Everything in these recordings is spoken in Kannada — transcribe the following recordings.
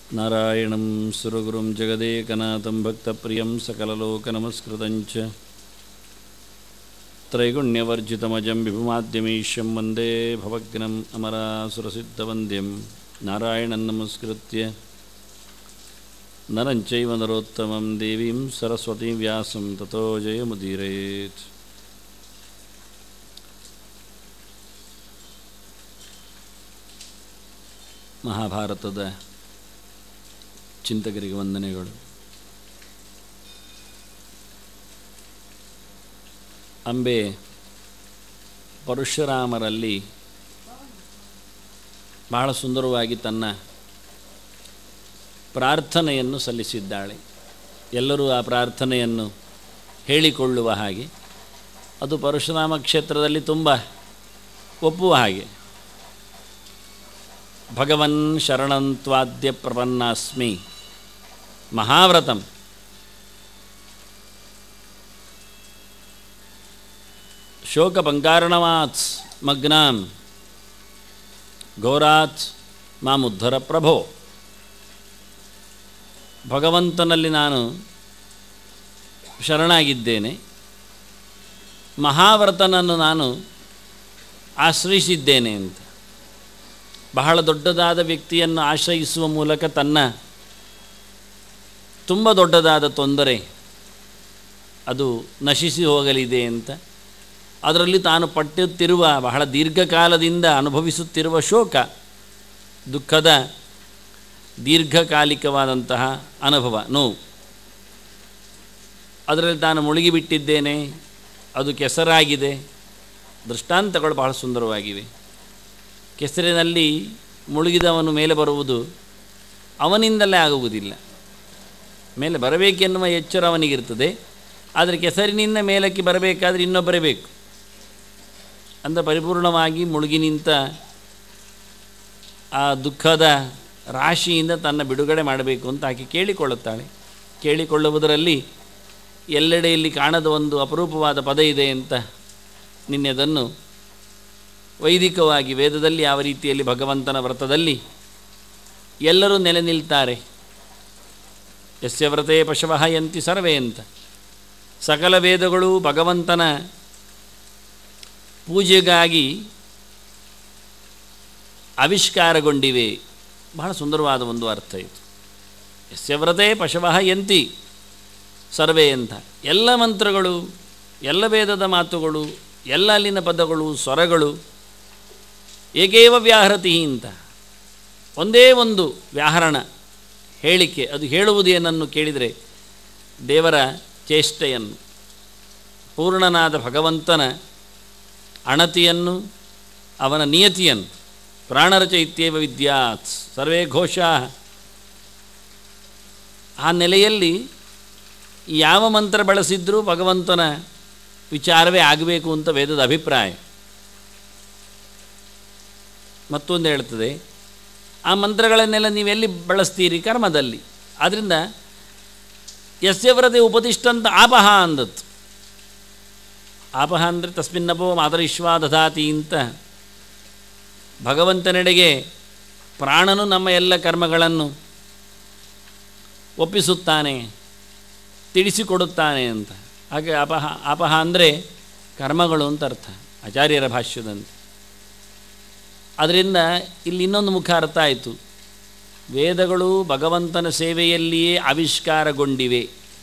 नारायणं सुरगुरुं जगदेकनाथं भक्तप्रियं सकललोकनमस्कृतं च त्रैगुण्यवर्जितमजं विभुमाद्यमीश्यं वन्दे भवग्नम् अमरासुरसिद्धवन्द्यं नारायणं नमस्कृत्य नरं चैव नरोत्तमं देवीं सरस्वतीं व्यासं ततो जयमुदीरयेत् ಮಹಾಭಾರತದ ಚಿಂತಕರಿಗೆ ವಂದನೆಗಳು ಅಂಬೆ ಪರಶುರಾಮರಲ್ಲಿ ಬಹಳ ಸುಂದರವಾಗಿ ತನ್ನ ಪ್ರಾರ್ಥನೆಯನ್ನು ಸಲ್ಲಿಸಿದ್ದಾಳೆ ಎಲ್ಲರೂ ಆ ಪ್ರಾರ್ಥನೆಯನ್ನು ಹೇಳಿಕೊಳ್ಳುವ ಹಾಗೆ ಅದು ಪರಶುರಾಮ ಕ್ಷೇತ್ರದಲ್ಲಿ ತುಂಬ ಒಪ್ಪುವ ಹಾಗೆ ಭಗವನ್ ಶರಣಂತ್ವಾದ್ಯ ಪ್ರಪನ್ನಾಸ್ಮಿ ಮಹಾವ್ರತಂ ಶೋಕಪಂಕಾರಣವಾತ್ ಮಗ್ನಾಂ ಘೋರಾತ್ ಮಾಮುದ್ಧರ ಪ್ರಭೋ ಭಗವಂತನಲ್ಲಿ ನಾನು ಶರಣಾಗಿದ್ದೇನೆ ಮಹಾವ್ರತನನ್ನು ನಾನು ಆಶ್ರಯಿಸಿದ್ದೇನೆ ಅಂತ ಬಹಳ ದೊಡ್ಡದಾದ ವ್ಯಕ್ತಿಯನ್ನು ಆಶ್ರಯಿಸುವ ಮೂಲಕ ತನ್ನ ತುಂಬ ದೊಡ್ಡದಾದ ತೊಂದರೆ ಅದು ನಶಿಸಿ ಹೋಗಲಿದೆ ಅಂತ ಅದರಲ್ಲಿ ತಾನು ಪಟ್ಟುತ್ತಿರುವ ಬಹಳ ದೀರ್ಘಕಾಲದಿಂದ ಅನುಭವಿಸುತ್ತಿರುವ ಶೋಕ ದುಃಖದ ದೀರ್ಘಕಾಲಿಕವಾದಂತಹ ಅನುಭವ ನೋವು ಅದರಲ್ಲಿ ತಾನು ಮುಳುಗಿಬಿಟ್ಟಿದ್ದೇನೆ ಅದು ಕೆಸರಾಗಿದೆ ದೃಷ್ಟಾಂತಗಳು ಬಹಳ ಸುಂದರವಾಗಿವೆ ಕೆಸರಿನಲ್ಲಿ ಮುಳುಗಿದವನು ಮೇಲೆ ಬರುವುದು ಅವನಿಂದಲೇ ಆಗುವುದಿಲ್ಲ ಮೇಲೆ ಬರಬೇಕೆನ್ನುವ ಎಚ್ಚರ ಅವನಿಗಿರ್ತದೆ ಆದರೆ ಕೆಸರಿನಿಂದ ಮೇಲಕ್ಕೆ ಬರಬೇಕಾದ್ರೆ ಇನ್ನೊಬ್ಬರೇ ಬೇಕು ಅಂದರೆ ಪರಿಪೂರ್ಣವಾಗಿ ಮುಳುಗಿ ನಿಂತ ಆ ದುಃಖದ ರಾಶಿಯಿಂದ ತನ್ನ ಬಿಡುಗಡೆ ಮಾಡಬೇಕು ಅಂತ ಆಕೆ ಕೇಳಿಕೊಳ್ಳುತ್ತಾಳೆ ಕೇಳಿಕೊಳ್ಳುವುದರಲ್ಲಿ ಎಲ್ಲೆಡೆಯಲ್ಲಿ ಕಾಣದ ಒಂದು ಅಪರೂಪವಾದ ಪದ ಇದೆ ಅಂತ ನಿನ್ನೆ ಅದನ್ನು ವೈದಿಕವಾಗಿ ವೇದದಲ್ಲಿ ಯಾವ ರೀತಿಯಲ್ಲಿ ಭಗವಂತನ ವ್ರತದಲ್ಲಿ ಎಲ್ಲರೂ ನೆಲೆ ನಿಲ್ತಾರೆ ಯಸ್ಯ ವ್ರತೇ ಪಶವಃ ಯಂತಿ ಸರ್ವೇ ಅಂತ ಸಕಲ ವೇದಗಳು ಭಗವಂತನ ಪೂಜೆಗಾಗಿ ಆವಿಷ್ಕಾರಗೊಂಡಿವೆ ಬಹಳ ಸುಂದರವಾದ ಒಂದು ಅರ್ಥ ಇದು ಯಸ್ಯ ವ್ರತೇ ಪಶವಃ ಯಂತಿ ಸರ್ವೇ ಅಂತ ಎಲ್ಲ ಮಂತ್ರಗಳು ಎಲ್ಲ ವೇದದ ಮಾತುಗಳು ಎಲ್ಲ ಅಲ್ಲಿನ ಪದಗಳು ಸ್ವರಗಳು ಏಕೇವ ವ್ಯಾಹರತಿ ಅಂತ ಒಂದೇ ಒಂದು ವ್ಯಾಹರಣ ಹೇಳಿಕೆ ಅದು ಹೇಳುವುದೇನನ್ನು ಕೇಳಿದರೆ ದೇವರ ಚೇಷ್ಟೆಯನ್ನು ಪೂರ್ಣನಾದ ಭಗವಂತನ ಅಣತಿಯನ್ನು ಅವನ ನಿಯತಿಯನ್ನು ಪ್ರಾಣರಚೈತ್ಯೇವ ವಿದ್ಯಾತ್ ಸರ್ವೇ ಘೋಷಾ ಆ ನೆಲೆಯಲ್ಲಿ ಯಾವ ಮಂತ್ರ ಬಳಸಿದ್ರೂ ಭಗವಂತನ ವಿಚಾರವೇ ಆಗಬೇಕು ಅಂತ ವೇದದ ಅಭಿಪ್ರಾಯ ಮತ್ತೊಂದು ಹೇಳ್ತದೆ ಆ ಮಂತ್ರಗಳನ್ನೆಲ್ಲ ನೀವೆಲ್ಲಿ ಬಳಸ್ತೀರಿ ಕರ್ಮದಲ್ಲಿ ಆದ್ದರಿಂದ ಯಸ್ಯ ವ್ರತೆ ಉಪದಿಷ್ಟಂತ ಆಪಹ ಅಂದತ್ತು ಆಪಹ ಅಂದರೆ ತಸ್ಮಿನ್ನಪೋ ಮಾತರಿಶ್ವಾ ದಧಾತಿ ಅಂತ ಭಗವಂತನೆಡೆಗೆ ಪ್ರಾಣನು ನಮ್ಮ ಎಲ್ಲ ಕರ್ಮಗಳನ್ನು ಒಪ್ಪಿಸುತ್ತಾನೆ ತಿಳಿಸಿಕೊಡುತ್ತಾನೆ ಅಂತ ಹಾಗೆ ಅಪಹ ಅಪಹ ಅಂದರೆ ಕರ್ಮಗಳು ಅಂತ ಅರ್ಥ ಆಚಾರ್ಯರ ಭಾಷ್ಯದಂತೆ ಅದರಿಂದ ಇಲ್ಲಿ ಇನ್ನೊಂದು ಮುಖ ಅರ್ಥ ಆಯಿತು ವೇದಗಳು ಭಗವಂತನ ಸೇವೆಯಲ್ಲಿಯೇ ಆವಿಷ್ಕಾರಗೊಂಡಿವೆ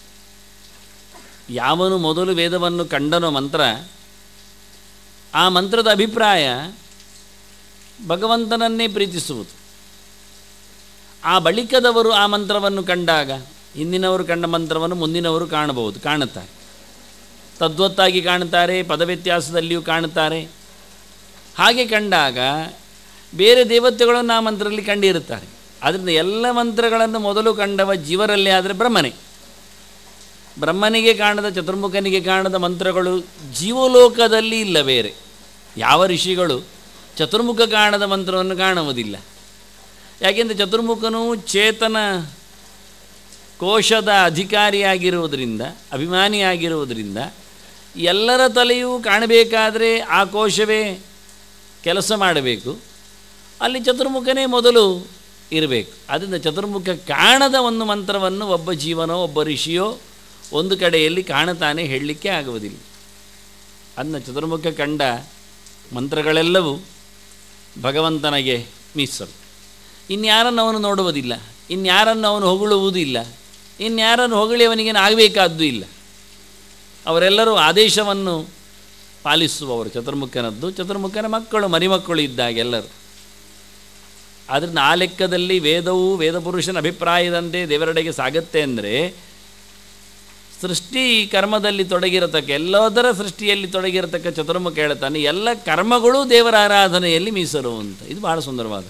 ಯಾವನು ಮೊದಲು ವೇದವನ್ನು ಕಂಡನೋ ಮಂತ್ರ ಆ ಮಂತ್ರದ ಅಭಿಪ್ರಾಯ ಭಗವಂತನನ್ನೇ ಪ್ರೀತಿಸುವುದು ಆ ಬಳಿಕದವರು ಆ ಮಂತ್ರವನ್ನು ಕಂಡಾಗ ಹಿಂದಿನವರು ಕಂಡ ಮಂತ್ರವನ್ನು ಮುಂದಿನವರು ಕಾಣಬಹುದು ಕಾಣುತ್ತಾರೆ ತದ್ವತ್ತಾಗಿ ಕಾಣುತ್ತಾರೆ ಪದವ್ಯತ್ಯಾಸದಲ್ಲಿಯೂ ಕಾಣುತ್ತಾರೆ ಹಾಗೆ ಕಂಡಾಗ ಬೇರೆ ದೇವತೆಗಳನ್ನು ಆ ಮಂತ್ರದಲ್ಲಿ ಕಂಡಿರುತ್ತಾರೆ ಆದ್ದರಿಂದ ಎಲ್ಲ ಮಂತ್ರಗಳನ್ನು ಮೊದಲು ಕಂಡವ ಜೀವರಲ್ಲಿ ಆದರೆ ಬ್ರಹ್ಮನೇ ಬ್ರಹ್ಮನಿಗೆ ಕಾಣದ ಚತುರ್ಮುಖನಿಗೆ ಕಾಣದ ಮಂತ್ರಗಳು ಜೀವಲೋಕದಲ್ಲಿ ಇಲ್ಲ ಬೇರೆ ಯಾವ ಋಷಿಗಳು ಚತುರ್ಮುಖ ಕಾಣದ ಮಂತ್ರವನ್ನು ಕಾಣುವುದಿಲ್ಲ ಯಾಕೆಂದರೆ ಚತುರ್ಮುಖನು ಚೇತನ ಕೋಶದ ಅಧಿಕಾರಿಯಾಗಿರುವುದರಿಂದ ಅಭಿಮಾನಿಯಾಗಿರುವುದರಿಂದ ಎಲ್ಲರ ತಲೆಯೂ ಕಾಣಬೇಕಾದರೆ ಆ ಕೋಶವೇ ಕೆಲಸ ಮಾಡಬೇಕು ಅಲ್ಲಿ ಚತುರ್ಮುಖನೇ ಮೊದಲು ಇರಬೇಕು ಅದರಿಂದ ಚತುರ್ಮುಖ ಕಾಣದ ಒಂದು ಮಂತ್ರವನ್ನು ಒಬ್ಬ ಜೀವನೋ ಒಬ್ಬ ಋಷಿಯೋ ಒಂದು ಕಡೆಯಲ್ಲಿ ಕಾಣತಾನೆ ಹೇಳಲಿಕ್ಕೆ ಆಗುವುದಿಲ್ಲ ಅದನ್ನ ಚತುರ್ಮುಖ ಕಂಡ ಮಂತ್ರಗಳೆಲ್ಲವೂ ಭಗವಂತನಿಗೆ ಮೀಸಲು ಇನ್ಯಾರನ್ನು ಅವನು ನೋಡುವುದಿಲ್ಲ ಇನ್ಯಾರನ್ನು ಅವನು ಹೊಗಳುವುದಿಲ್ಲ ಇನ್ಯಾರನ್ನು ಹೊಗಳಿ ಅವನಿಗೇನು ಆಗಬೇಕಾದ್ದು ಇಲ್ಲ ಅವರೆಲ್ಲರೂ ಆದೇಶವನ್ನು ಪಾಲಿಸುವವರು ಚತುರ್ಮುಖನದ್ದು ಚತುರ್ಮುಖನ ಮಕ್ಕಳು ಮರಿಮಕ್ಕಳು ಇದ್ದಾಗ ಎಲ್ಲರೂ ಆದ್ದರಿಂದ ಆ ಲೆಕ್ಕದಲ್ಲಿ ವೇದವು ವೇದಪುರುಷನ ಅಭಿಪ್ರಾಯದಂತೆ ದೇವರೆಡೆಗೆ ಸಾಗತ್ತೆ ಅಂದರೆ ಸೃಷ್ಟಿ ಕರ್ಮದಲ್ಲಿ ತೊಡಗಿರತಕ್ಕ ಎಲ್ಲದರ ಸೃಷ್ಟಿಯಲ್ಲಿ ತೊಡಗಿರತಕ್ಕ ಚತುರ್ಮುಖ ಹೇಳ್ತಾನೆ ಎಲ್ಲ ಕರ್ಮಗಳು ದೇವರ ಆರಾಧನೆಯಲ್ಲಿ ಮೀಸಲು ಅಂತ ಇದು ಬಹಳ ಸುಂದರವಾದ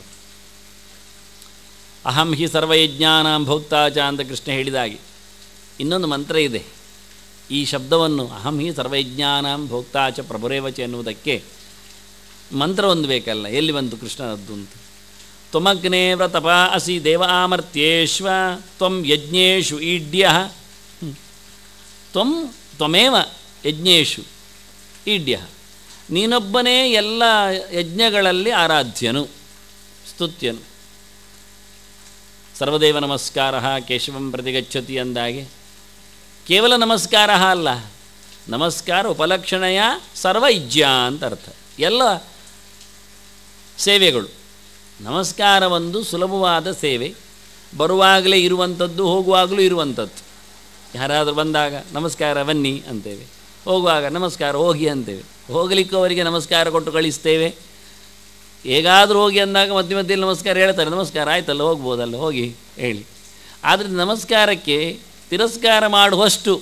ಅಹಂ ಹಿ ಸರ್ವಯಜ್ಞಾನಾಂ ಭೌಕ್ತಾಚ ಅಂತ ಕೃಷ್ಣ ಹೇಳಿದಾಗೆ ಇನ್ನೊಂದು ಮಂತ್ರ ಇದೆ ಈ ಶಬ್ದವನ್ನು ಅಹಂ ಹಿ ಸರ್ವಯಜ್ಞಾನಾಂ ಭೋಕ್ತಾಚ ಪ್ರಭುರೇವಚ ಎನ್ನುವುದಕ್ಕೆ ಮಂತ್ರ ಒಂದು ಬೇಕಲ್ಲ ಎಲ್ಲಿ ಬಂತು ಕೃಷ್ಣನದ್ದು ಅಂತ ತ್ವಮಗ್ನೇ ವ್ರತಪ ಅಸಿ ದೇವ ಆಮರ್ತ್ಯೇಶ್ವ ತ್ವಂ ಯಜ್ಞೇಶು ಈಡ್ಯ ತ್ವಂ ತ್ವಮೇವ ಯಜ್ಞೇಶು ಈಡ್ಯ ನೀನೊಬ್ಬನೇ ಎಲ್ಲ ಯಜ್ಞಗಳಲ್ಲಿ ಆರಾಧ್ಯನು ಸ್ತುತ್ಯನು ಸರ್ವದೇವ ನಮಸ್ಕಾರ ಕೇಶವಂ ಪ್ರತಿಗಚ್ಚತಿ ಅಂದಾಗೆ ಕೇವಲ ನಮಸ್ಕಾರ ಅಲ್ಲ ನಮಸ್ಕಾರ ಉಪಲಕ್ಷಣೆಯ ಸರ್ವ ಇಜ್ಯ ಅಂತ ಅರ್ಥ ಎಲ್ಲ ಸೇವೆಗಳು ನಮಸ್ಕಾರ ಒಂದು ಸುಲಭವಾದ ಸೇವೆ ಬರುವಾಗಲೇ ಇರುವಂಥದ್ದು ಹೋಗುವಾಗಲೂ ಇರುವಂಥದ್ದು ಯಾರಾದರೂ ಬಂದಾಗ ನಮಸ್ಕಾರ ಬನ್ನಿ ಅಂತೇವೆ ಹೋಗುವಾಗ ನಮಸ್ಕಾರ ಹೋಗಿ ಅಂತೇವೆ ಹೋಗಲಿಕ್ಕೂ ಅವರಿಗೆ ನಮಸ್ಕಾರ ಕೊಟ್ಟು ಕಳಿಸ್ತೇವೆ ಹೇಗಾದರೂ ಹೋಗಿ ಅಂದಾಗ ಮಧ್ಯ ಮಧ್ಯದಲ್ಲಿ ನಮಸ್ಕಾರ ಹೇಳ್ತಾರೆ ನಮಸ್ಕಾರ ಆಯ್ತಲ್ಲ ಹೋಗ್ಬೋದಲ್ಲ ಹೋಗಿ ಹೇಳಿ ಆದರೆ ನಮಸ್ಕಾರಕ್ಕೆ ತಿರಸ್ಕಾರ ಮಾಡುವಷ್ಟು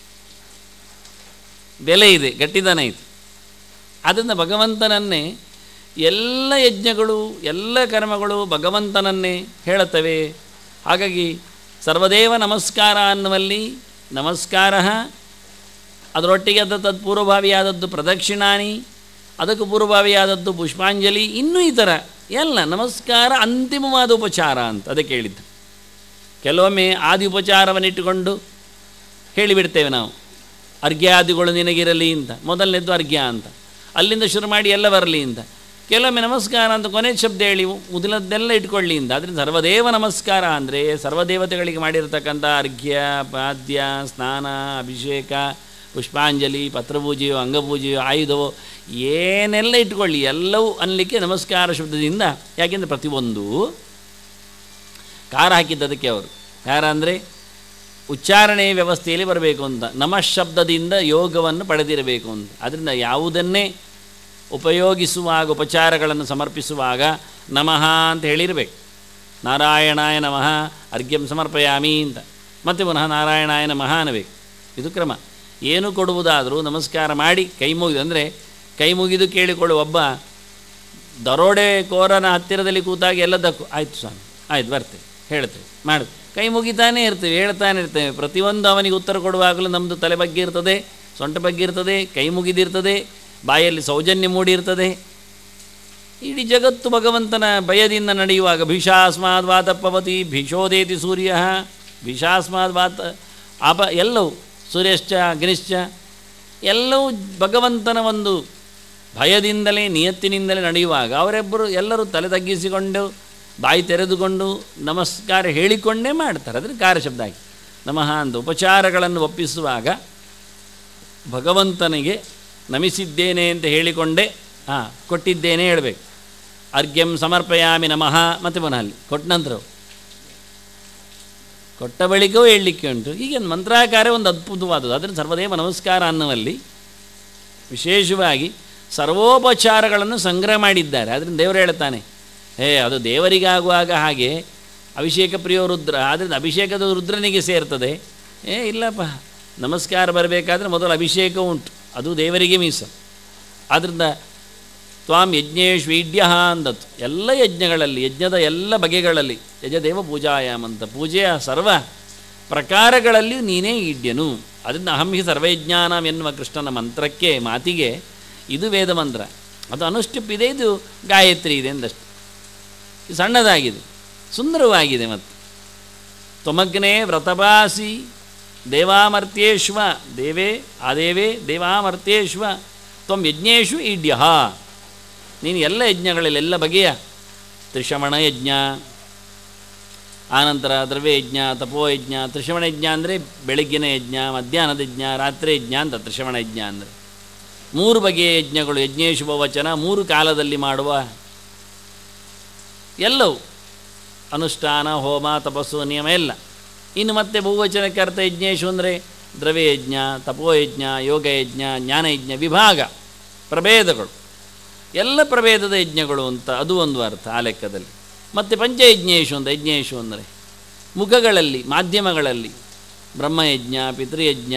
ಬೆಲೆ ಇದೆ ಗಟ್ಟಿದನ ಇದೆ ಆದ್ದರಿಂದ ಭಗವಂತನನ್ನೇ ಎಲ್ಲ ಯಜ್ಞಗಳು ಎಲ್ಲ ಕರ್ಮಗಳು ಭಗವಂತನನ್ನೇ ಹೇಳುತ್ತವೆ ಹಾಗಾಗಿ ಸರ್ವದೇವ ನಮಸ್ಕಾರ ಅನ್ನುವಲ್ಲಿ ನಮಸ್ಕಾರ ಅದರೊಟ್ಟಿಗೆ ಅದ ತತ್ಪೂರ್ವಭಾವಿಯಾದದ್ದು ಪ್ರದಕ್ಷಿಣಾನಿ ಅದಕ್ಕೂ ಪೂರ್ವಭಾವಿಯಾದದ್ದು ಪುಷ್ಪಾಂಜಲಿ ಇನ್ನೂ ಈ ಥರ ಎಲ್ಲ ನಮಸ್ಕಾರ ಅಂತಿಮವಾದ ಉಪಚಾರ ಅಂತ ಅದಕ್ಕೆ ಹೇಳಿದ್ದು ಕೆಲವೊಮ್ಮೆ ಆದಿ ಉಪಚಾರವನ್ನಿಟ್ಟುಕೊಂಡು ಹೇಳಿಬಿಡ್ತೇವೆ ನಾವು ಅರ್ಘ್ಯಾದಿಗಳು ನಿನಗಿರಲಿ ಅಂತ ಮೊದಲನೇದ್ದು ಅರ್ಘ್ಯ ಅಂತ ಅಲ್ಲಿಂದ ಶುರು ಮಾಡಿ ಎಲ್ಲ ಬರಲಿ ಅಂತ ಕೆಲವೊಮ್ಮೆ ನಮಸ್ಕಾರ ಅಂತ ಕೊನೆ ಶಬ್ದ ಹೇಳಿ ಮೊದಲದ್ದೆಲ್ಲ ಇಟ್ಕೊಳ್ಳಿ ಅಂತ ಅದರಿಂದ ಸರ್ವದೇವ ನಮಸ್ಕಾರ ಅಂದರೆ ಸರ್ವದೇವತೆಗಳಿಗೆ ಮಾಡಿರತಕ್ಕಂಥ ಅರ್ಘ್ಯ ಪಾದ್ಯ ಸ್ನಾನ ಅಭಿಷೇಕ ಪುಷ್ಪಾಂಜಲಿ ಪತ್ರಪೂಜೆಯೋ ಅಂಗಪೂಜೆಯೋ ಆಯುಧವೋ ಏನೆಲ್ಲ ಇಟ್ಕೊಳ್ಳಿ ಎಲ್ಲವೂ ಅನ್ನಲಿಕ್ಕೆ ನಮಸ್ಕಾರ ಶಬ್ದದಿಂದ ಯಾಕೆಂದರೆ ಪ್ರತಿಯೊಂದು ಕಾರ ಹಾಕಿದ್ದದಕ್ಕೆ ಅವರು ಯಾರಂದರೆ ಉಚ್ಚಾರಣೆ ವ್ಯವಸ್ಥೆಯಲ್ಲಿ ಬರಬೇಕು ಅಂತ ನಮಃ ಶಬ್ದದಿಂದ ಯೋಗವನ್ನು ಪಡೆದಿರಬೇಕು ಅಂತ ಅದರಿಂದ ಯಾವುದನ್ನೇ ಉಪಯೋಗಿಸುವಾಗ ಉಪಚಾರಗಳನ್ನು ಸಮರ್ಪಿಸುವಾಗ ನಮಃ ಅಂತ ಹೇಳಿರಬೇಕು ನಾರಾಯಣಾಯ ನಮಃ ಅರ್ಘ್ಯಂ ಸಮರ್ಪಯಾಮಿ ಅಂತ ಮತ್ತೆ ಪುನಃ ನಾರಾಯಣಾಯ ನಮಃ ಅನ್ನಬೇಕು ಇದು ಕ್ರಮ ಏನು ಕೊಡುವುದಾದರೂ ನಮಸ್ಕಾರ ಮಾಡಿ ಕೈ ಮುಗಿದು ಅಂದರೆ ಕೈ ಮುಗಿದು ಕೇಳಿಕೊಳ್ಳುವ ಒಬ್ಬ ದರೋಡೆ ಕೋರನ ಹತ್ತಿರದಲ್ಲಿ ಕೂತಾಗ ಎಲ್ಲದಕ್ಕೂ ಆಯಿತು ಸ್ವಾಮಿ ಆಯ್ತು ಬರ್ತೇವೆ ಹೇಳ್ತೇವೆ ಮಾಡು ಕೈ ಮುಗಿತಾನೇ ಇರ್ತೇವೆ ಹೇಳ್ತಾನೆ ಇರ್ತೇವೆ ಪ್ರತಿಯೊಂದು ಅವನಿಗೆ ಉತ್ತರ ಕೊಡುವಾಗಲೂ ನಮ್ಮದು ತಲೆ ಬಗ್ಗೆ ಇರ್ತದೆ ಸೊಂಟ ಬಗ್ಗೆ ಇರ್ತದೆ ಕೈ ಮುಗಿದಿರ್ತದೆ ಬಾಯಲ್ಲಿ ಸೌಜನ್ಯ ಮೂಡಿರ್ತದೆ ಇಡೀ ಜಗತ್ತು ಭಗವಂತನ ಭಯದಿಂದ ನಡೆಯುವಾಗ ಭೀಷಾಸ್ಮಾದ್ ವಾತಪ್ಪವತಿ ಭೀಷೋದೇತಿ ಸೂರ್ಯ ಭೀಷಾಸ್ಮಾದ್ ವಾತ ಆಪ ಎಲ್ಲವೂ ಸೂರ್ಯಶ್ಚ ಅಗ್ನಿಶ್ಚ ಎಲ್ಲವೂ ಭಗವಂತನ ಒಂದು ಭಯದಿಂದಲೇ ನಿಯತ್ತಿನಿಂದಲೇ ನಡೆಯುವಾಗ ಅವರೆಬ್ಬರು ಎಲ್ಲರೂ ತಲೆ ತಗ್ಗಿಸಿಕೊಂಡು ಬಾಯಿ ತೆರೆದುಕೊಂಡು ನಮಸ್ಕಾರ ಹೇಳಿಕೊಂಡೇ ಮಾಡ್ತಾರೆ ಅದರ ಕಾರ್ಯಶಬ್ದ ಆಗಿ ನಮಃ ಅಂತ ಉಪಚಾರಗಳನ್ನು ಒಪ್ಪಿಸುವಾಗ ಭಗವಂತನಿಗೆ ನಮಿಸಿದ್ದೇನೆ ಅಂತ ಹೇಳಿಕೊಂಡೇ ಹಾಂ ಕೊಟ್ಟಿದ್ದೇನೆ ಹೇಳಬೇಕು ಅರ್ಘ್ಯಂ ಸಮರ್ಪಯಾಮಿ ನಮಃ ಮತ್ತೆ ಪುನಃ ಅಲ್ಲಿ ಕೊಟ್ಟ ನಂತರ ಕೊಟ್ಟ ಬಳಿಕವೂ ಹೇಳಲಿಕ್ಕೆ ಉಂಟು ಈಗ ಮಂತ್ರಾಕಾರ ಒಂದು ಅದ್ಭುತವಾದದ್ದು ಅದನ್ನು ಸರ್ವದೇವ ನಮಸ್ಕಾರ ಅನ್ನುವಲ್ಲಿ ವಿಶೇಷವಾಗಿ ಸರ್ವೋಪಚಾರಗಳನ್ನು ಸಂಗ್ರಹ ಮಾಡಿದ್ದಾರೆ ಅದರಿಂದ ದೇವರು ಹೇಳ್ತಾನೆ ಏ ಅದು ದೇವರಿಗಾಗುವಾಗ ಹಾಗೆ ಅಭಿಷೇಕ ಪ್ರಿಯೋ ರುದ್ರ ಆದ್ದರಿಂದ ಅಭಿಷೇಕದ ರುದ್ರನಿಗೆ ಸೇರ್ತದೆ ಏ ಇಲ್ಲಪ್ಪ ನಮಸ್ಕಾರ ಬರಬೇಕಾದ್ರೆ ಮೊದಲು ಅಭಿಷೇಕ ಉಂಟು ಅದು ದೇವರಿಗೆ ಮೀಸಲು ಆದ್ದರಿಂದ ತ್ವಾಂ ಯಜ್ಞೇಶ್ ವೀಡ್ಯ ಅಂದತ್ತು ಎಲ್ಲ ಯಜ್ಞಗಳಲ್ಲಿ ಯಜ್ಞದ ಎಲ್ಲ ಬಗೆಗಳಲ್ಲಿ ಯಜದೇವ ಪೂಜಾಯಾಮ್ ಅಂತ ಪೂಜೆಯ ಸರ್ವ ಪ್ರಕಾರಗಳಲ್ಲಿ ನೀನೇ ಈಡ್ಯನು ಅದರಿಂದ ಅಹಂ ಹಿ ಸರ್ವಯಜ್ಞಾನಂ ಎನ್ನುವ ಕೃಷ್ಣನ ಮಂತ್ರಕ್ಕೆ ಮಾತಿಗೆ ಇದು ವೇದ ಮಂತ್ರ ಅದು ಅನುಷ್ಠಿಪ್ ಇದೆ ಇದು ಗಾಯತ್ರಿ ಇದೆ ಎಂದಷ್ಟು ಇದು ಸಣ್ಣದಾಗಿದೆ ಸುಂದರವಾಗಿದೆ ಮತ್ತು ತ್ವಮಗ್ನೇ ವ್ರತಪಾಸಿ ದೇವಾಮರ್ತ್ಯೇಶ್ವ ದೇವೇ ಆದೇವೇ ದೇವಾಮರ್ತ್ಯೇಶ್ವ ತ್ವಂ ಯಜ್ಞೇಶು ಈಡ್ಯ ನೀನು ಎಲ್ಲ ಯಜ್ಞಗಳಲ್ಲಿ ಎಲ್ಲ ಬಗೆಯ ತ್ರಿಶಮಣ ಯಜ್ಞ ಆನಂತರ ದ್ರವ್ಯಯಜ್ಞ ತಪೋಯಜ್ಞ ತ್ರಿಶ್ರವಣ ಯಜ್ಞ ಅಂದರೆ ಬೆಳಗ್ಗಿನ ಯಜ್ಞ ಮಧ್ಯಾಹ್ನದ ಯಜ್ಞ ರಾತ್ರಿ ಯಜ್ಞ ಅಂತ ತ್ರಿಶ್ರವಣ ಯಜ್ಞ ಅಂದರೆ ಮೂರು ಬಗೆಯ ಯಜ್ಞಗಳು ಯಜ್ಞೇಶುಭ ವಚನ ಮೂರು ಕಾಲದಲ್ಲಿ ಮಾಡುವ ಎಲ್ಲವೂ ಅನುಷ್ಠಾನ ಹೋಮ ತಪಸ್ಸು ನಿಯಮ ಎಲ್ಲ ಇನ್ನು ಮತ್ತೆ ಬಹುವಚನಕ್ಕೆ ಅರ್ಥ ಯಜ್ಞೇಶು ಅಂದರೆ ದ್ರವ್ಯಯಜ್ಞ ತಪೋಯಜ್ಞ ಯೋಗಯಜ್ಞ ಜ್ಞಾನಯಜ್ಞ ವಿಭಾಗ ಪ್ರಭೇದಗಳು ಎಲ್ಲ ಪ್ರಭೇದದ ಯಜ್ಞಗಳು ಅಂತ ಅದು ಒಂದು ಅರ್ಥ ಆ ಲೆಕ್ಕದಲ್ಲಿ ಮತ್ತು ಪಂಚಯಜ್ಞೇಶು ಅಂತ ಯಜ್ಞೇಶು ಅಂದರೆ ಮುಖಗಳಲ್ಲಿ ಮಾಧ್ಯಮಗಳಲ್ಲಿ ಬ್ರಹ್ಮಯಜ್ಞ ಪಿತೃಯಜ್ಞ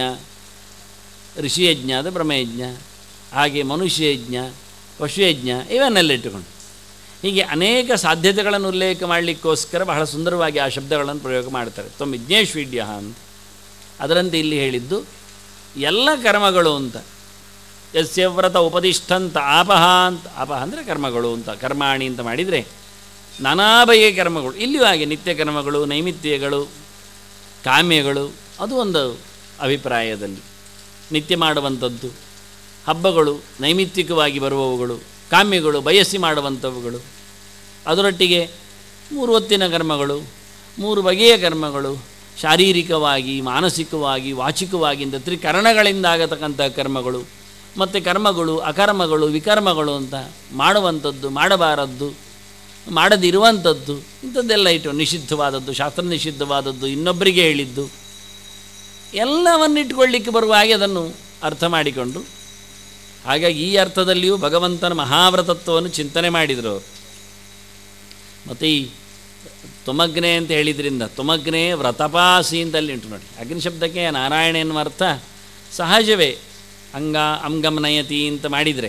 ಋಷಿಯಜ್ಞ ಅದು ಬ್ರಹ್ಮಯಜ್ಞ ಹಾಗೆ ಮನುಷ್ಯಯಜ್ಞ ಪಶುಯಜ್ಞ ಇವನ್ನೆಲ್ಲ ಇಟ್ಟುಕೊಂಡು ಹೀಗೆ ಅನೇಕ ಸಾಧ್ಯತೆಗಳನ್ನು ಉಲ್ಲೇಖ ಮಾಡಲಿಕ್ಕೋಸ್ಕರ ಬಹಳ ಸುಂದರವಾಗಿ ಆ ಶಬ್ದಗಳನ್ನು ಪ್ರಯೋಗ ಮಾಡ್ತಾರೆ ತ್ವಮ್ ಯಜ್ಞೇಶ್ವೀಡ್ಯ ಅಂತ ಅದರಂತೆ ಇಲ್ಲಿ ಹೇಳಿದ್ದು ಎಲ್ಲ ಕರ್ಮಗಳು ಅಂತ ಯಸ್ಯ ವ್ರತ ಉಪದಿಷ್ಠಂತ ಆಪಹ ಅಂತ ಆಪಹ ಅಂದರೆ ಕರ್ಮಗಳು ಅಂತ ಕರ್ಮಾಣಿ ಅಂತ ಮಾಡಿದರೆ ನಾನಾ ಬಗೆಯ ಕರ್ಮಗಳು ಇಲ್ಲಿಯೂ ಹಾಗೆ ನಿತ್ಯ ಕರ್ಮಗಳು ನೈಮಿತ್ಯಗಳು ಕಾಮ್ಯಗಳು ಅದು ಒಂದು ಅಭಿಪ್ರಾಯದಲ್ಲಿ ನಿತ್ಯ ಮಾಡುವಂಥದ್ದು ಹಬ್ಬಗಳು ನೈಮಿತ್ತಿಕವಾಗಿ ಬರುವವುಗಳು ಕಾಮ್ಯಗಳು ಬಯಸಿ ಮಾಡುವಂಥವುಗಳು ಅದರೊಟ್ಟಿಗೆ ಮೂರು ಹೊತ್ತಿನ ಕರ್ಮಗಳು ಮೂರು ಬಗೆಯ ಕರ್ಮಗಳು ಶಾರೀರಿಕವಾಗಿ ಮಾನಸಿಕವಾಗಿ ವಾಚಿಕವಾಗಿ ಅಂತ ತ್ರಿಕರಣಗಳಿಂದ ಆಗತಕ್ಕಂಥ ಕರ್ಮಗಳು ಮತ್ತು ಕರ್ಮಗಳು ಅಕರ್ಮಗಳು ವಿಕರ್ಮಗಳು ಅಂತ ಮಾಡುವಂಥದ್ದು ಮಾಡಬಾರದ್ದು ಮಾಡದಿರುವಂಥದ್ದು ಇಂಥದ್ದೆಲ್ಲ ಇಟ್ಟು ನಿಷಿದ್ಧವಾದದ್ದು ಶಾಸ್ತ್ರ ನಿಷಿದ್ಧವಾದದ್ದು ಇನ್ನೊಬ್ಬರಿಗೆ ಹೇಳಿದ್ದು ಎಲ್ಲವನ್ನಿಟ್ಕೊಳ್ಳಿಕ್ಕೆ ಬರುವ ಹಾಗೆ ಅದನ್ನು ಅರ್ಥ ಮಾಡಿಕೊಂಡು ಹಾಗಾಗಿ ಈ ಅರ್ಥದಲ್ಲಿಯೂ ಭಗವಂತನ ಮಹಾವ್ರತತ್ವವನ್ನು ಚಿಂತನೆ ಮಾಡಿದರು ಅವರು ಮತ್ತು ಈ ತುಮಗ್ನೆ ಅಂತ ಹೇಳಿದ್ರಿಂದ ತುಮಗ್ನೆ ವ್ರತಪಾಸಿ ಅಂತಲ್ಲಿ ಉಂಟು ನೋಡಿ ಅಗ್ನಿ ಶಬ್ದಕ್ಕೆ ನಾರಾಯಣ ಎನ್ನುವ ಅರ್ಥ ಸಹಜವೇ ಅಂಗ ಅಂಗಮನಯತಿ ಅಂತ ಮಾಡಿದರೆ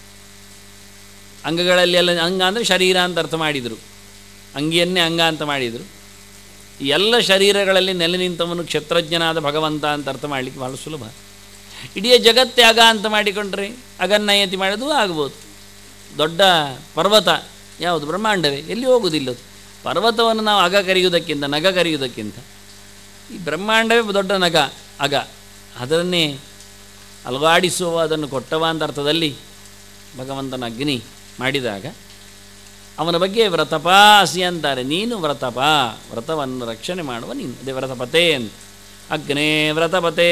ಅಂಗಗಳಲ್ಲಿ ಎಲ್ಲ ಅಂಗ ಅಂದರೆ ಶರೀರ ಅಂತ ಅರ್ಥ ಮಾಡಿದರು ಅಂಗಿಯನ್ನೇ ಅಂಗ ಅಂತ ಮಾಡಿದರು ಈ ಎಲ್ಲ ಶರೀರಗಳಲ್ಲಿ ನೆಲೆ ನಿಂತವನು ಕ್ಷತ್ರಜ್ಞನಾದ ಭಗವಂತ ಅಂತ ಅರ್ಥ ಮಾಡಲಿಕ್ಕೆ ಭಾಳ ಸುಲಭ ಇಡೀ ಜಗತ್ತೇ ಅಗ ಅಂತ ಮಾಡಿಕೊಂಡ್ರೆ ಅಗನ್ನಯತಿ ಮಾಡೋದು ಆಗ್ಬೋದು ದೊಡ್ಡ ಪರ್ವತ ಯಾವುದು ಬ್ರಹ್ಮಾಂಡವೇ ಎಲ್ಲಿ ಹೋಗುವುದಿಲ್ಲ ಅದು ಪರ್ವತವನ್ನು ನಾವು ಅಗ ಕರೆಯುವುದಕ್ಕಿಂತ ನಗ ಕರೆಯುವುದಕ್ಕಿಂತ ಈ ಬ್ರಹ್ಮಾಂಡವೇ ದೊಡ್ಡ ನಗ ಅಗ ಅದನ್ನೇ ಅಲುಗಾಡಿಸುವ ಅದನ್ನು ಕೊಟ್ಟವ ಅಂತ ಅರ್ಥದಲ್ಲಿ ಭಗವಂತನ ಅಗ್ನಿ ಮಾಡಿದಾಗ ಅವನ ಬಗ್ಗೆ ವ್ರತಪಾಸಿ ಅಂತಾರೆ ನೀನು ವ್ರತಪ ವ್ರತವನ್ನು ರಕ್ಷಣೆ ಮಾಡುವ ನೀನು ಅದೇ ವ್ರತಪತೆ ಅಂತ ಅಗ್ನೇ ವ್ರತಪತೆ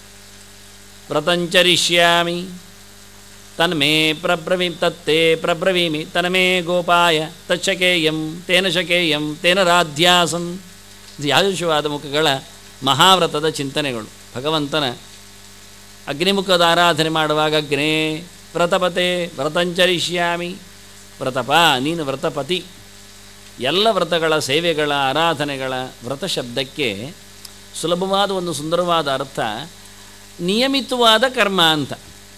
ವ್ರತಂಚರಿಷ್ಯಾಮಿ ತನ್ಮೇ ಪ್ರಬ್ರವಿ ತತ್ತೇ ಪ್ರಬ್ರವೀಮಿ ತನ್ಮೇ ಗೋಪಾಯ ತಚ್ಚಕೇಯಂ ತೇನ ಶಕೇಯಂ ತೇನ ರಾಧ್ಯಾಸಂ ಇದು ಯಾಯುಷವಾದ ಮುಖಗಳ ಮಹಾವ್ರತದ ಚಿಂತನೆಗಳು ಭಗವಂತನ ಅಗ್ನಿಮುಖದ ಆರಾಧನೆ ಮಾಡುವಾಗ ಅಗ್ನೇ ವ್ರತಪತೆ ವ್ರತಂಚರಿಷ್ಯಾಮಿ ವ್ರತಪ ನೀನು ವ್ರತಪತಿ ಎಲ್ಲ ವ್ರತಗಳ ಸೇವೆಗಳ ಆರಾಧನೆಗಳ ವ್ರತ ಶಬ್ದಕ್ಕೆ ಸುಲಭವಾದ ಒಂದು ಸುಂದರವಾದ ಅರ್ಥ ನಿಯಮಿತವಾದ ಕರ್ಮ ಅಂತ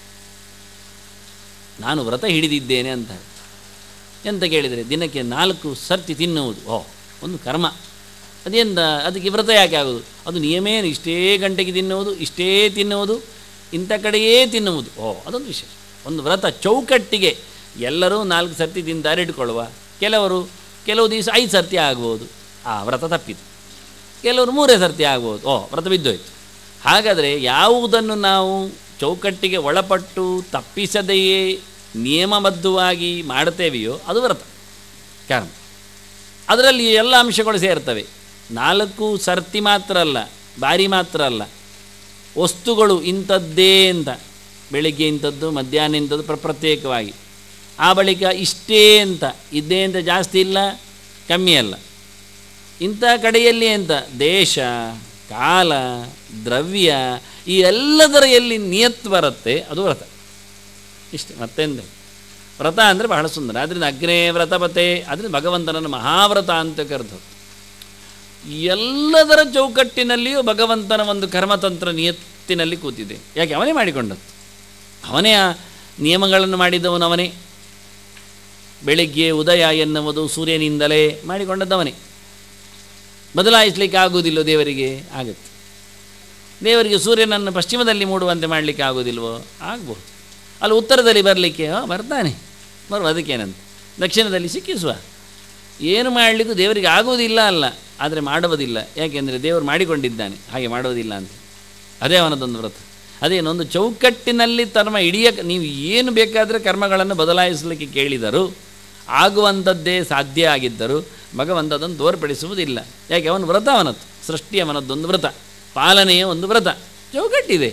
ನಾನು ವ್ರತ ಹಿಡಿದಿದ್ದೇನೆ ಅಂತ ಎಂತ ಕೇಳಿದರೆ ದಿನಕ್ಕೆ ನಾಲ್ಕು ಸರ್ತಿ ತಿನ್ನುವುದು ಓ ಒಂದು ಕರ್ಮ ಅದೆಂದ ಅದಕ್ಕೆ ವ್ರತ ಯಾಕೆ ಆಗೋದು ಅದು ನಿಯಮೇನು ಇಷ್ಟೇ ಗಂಟೆಗೆ ತಿನ್ನುವುದು ಇಷ್ಟೇ ತಿನ್ನುವುದು ಇಂಥ ಕಡೆಯೇ ತಿನ್ನುವುದು ಓ ಅದೊಂದು ವಿಶೇಷ ಒಂದು ವ್ರತ ಚೌಕಟ್ಟಿಗೆ ಎಲ್ಲರೂ ನಾಲ್ಕು ಸರ್ತಿ ತಿಂತಾರೆ ಇಟ್ಕೊಳ್ಳುವ ಕೆಲವರು ಕೆಲವು ದಿವಸ ಐದು ಸರ್ತಿ ಆಗ್ಬೋದು ಆ ವ್ರತ ತಪ್ಪಿತು ಕೆಲವರು ಮೂರೇ ಸರ್ತಿ ಆಗ್ಬೋದು ಓ ವ್ರತ ಬಿದ್ದೋಯ್ತು ಹಾಗಾದರೆ ಯಾವುದನ್ನು ನಾವು ಚೌಕಟ್ಟಿಗೆ ಒಳಪಟ್ಟು ತಪ್ಪಿಸದೆಯೇ ನಿಯಮಬದ್ಧವಾಗಿ ಮಾಡ್ತೇವೆಯೋ ಅದು ವ್ರತ ಕರ್ಮ ಅದರಲ್ಲಿ ಎಲ್ಲ ಅಂಶಗಳು ಸೇರ್ತವೆ ನಾಲ್ಕು ಸರ್ತಿ ಮಾತ್ರ ಅಲ್ಲ ಬಾರಿ ಮಾತ್ರ ಅಲ್ಲ ವಸ್ತುಗಳು ಇಂಥದ್ದೇ ಅಂತ ಬೆಳಿಗ್ಗೆ ಇಂಥದ್ದು ಮಧ್ಯಾಹ್ನ ಇಂಥದ್ದು ಪ್ರ ಪ್ರತ್ಯೇಕವಾಗಿ ಆ ಬಳಿಕ ಇಷ್ಟೇ ಅಂತ ಇದ್ದೇ ಅಂತ ಜಾಸ್ತಿ ಇಲ್ಲ ಕಮ್ಮಿ ಅಲ್ಲ ಇಂಥ ಕಡೆಯಲ್ಲಿ ಅಂತ ದೇಶ ಕಾಲ ದ್ರವ್ಯ ಈ ಎಲ್ಲದರ ಎಲ್ಲಿ ನಿಯತ್ ಬರುತ್ತೆ ಅದು ವ್ರತ ಇಷ್ಟೇ ಮತ್ತೆಂದ್ರೆ ವ್ರತ ಅಂದರೆ ಬಹಳ ಸುಂದರ ಅದರಿಂದ ಅಗ್ನೇ ವ್ರತಪತೆ ಅದರಿಂದ ಭಗವಂತನನ್ನು ಮಹಾವ್ರತ ಅಂತ ಕರೆದು ಎಲ್ಲದರ ಚೌಕಟ್ಟಿನಲ್ಲಿಯೂ ಭಗವಂತನ ಒಂದು ಕರ್ಮತಂತ್ರ ನಿಯತ್ತಿನಲ್ಲಿ ಕೂತಿದೆ ಯಾಕೆ ಅವನೇ ಮಾಡಿಕೊಂಡದ್ದು ಅವನೇ ಆ ನಿಯಮಗಳನ್ನು ಮಾಡಿದವನು ಅವನೇ ಬೆಳಿಗ್ಗೆ ಉದಯ ಎನ್ನುವುದು ಸೂರ್ಯನಿಂದಲೇ ಮಾಡಿಕೊಂಡದ್ದವನೇ ಬದಲಾಯಿಸಲಿಕ್ಕೆ ಆಗುವುದಿಲ್ಲ ದೇವರಿಗೆ ಆಗುತ್ತೆ ದೇವರಿಗೆ ಸೂರ್ಯನನ್ನು ಪಶ್ಚಿಮದಲ್ಲಿ ಮೂಡುವಂತೆ ಮಾಡಲಿಕ್ಕೆ ಆಗೋದಿಲ್ವೋ ಆಗ್ಬೋದು ಅಲ್ಲಿ ಉತ್ತರದಲ್ಲಿ ಬರಲಿಕ್ಕೆ ಬರ್ತಾನೆ ಬರುವ ಅದಕ್ಕೇನಂತ ದಕ್ಷಿಣದಲ್ಲಿ ಸಿಕ್ಕಿಸುವ ಏನು ಮಾಡಲಿಕ್ಕೂ ದೇವರಿಗೆ ಆಗುವುದಿಲ್ಲ ಅಲ್ಲ ಆದರೆ ಮಾಡುವುದಿಲ್ಲ ಯಾಕೆಂದರೆ ದೇವರು ಮಾಡಿಕೊಂಡಿದ್ದಾನೆ ಹಾಗೆ ಮಾಡುವುದಿಲ್ಲ ಅಂತ ಅದೇ ಅವನದೊಂದು ವ್ರತ ಅದೇನೊಂದು ಚೌಕಟ್ಟಿನಲ್ಲಿ ತರ್ಮ ಇಡಿಯ ನೀವು ಏನು ಬೇಕಾದರೆ ಕರ್ಮಗಳನ್ನು ಬದಲಾಯಿಸಲಿಕ್ಕೆ ಕೇಳಿದರು ಆಗುವಂಥದ್ದೇ ಸಾಧ್ಯ ಆಗಿದ್ದರು ಭಗವಂತ ಅದನ್ನು ತೋರ್ಪಡಿಸುವುದಿಲ್ಲ ಯಾಕೆ ಅವನು ವ್ರತ ಅವನದ್ದು ಸೃಷ್ಟಿ ಅವನದ್ದೊಂದು ವ್ರತ ಪಾಲನೆಯ ಒಂದು ವ್ರತ ಚೌಕಟ್ಟಿದೆ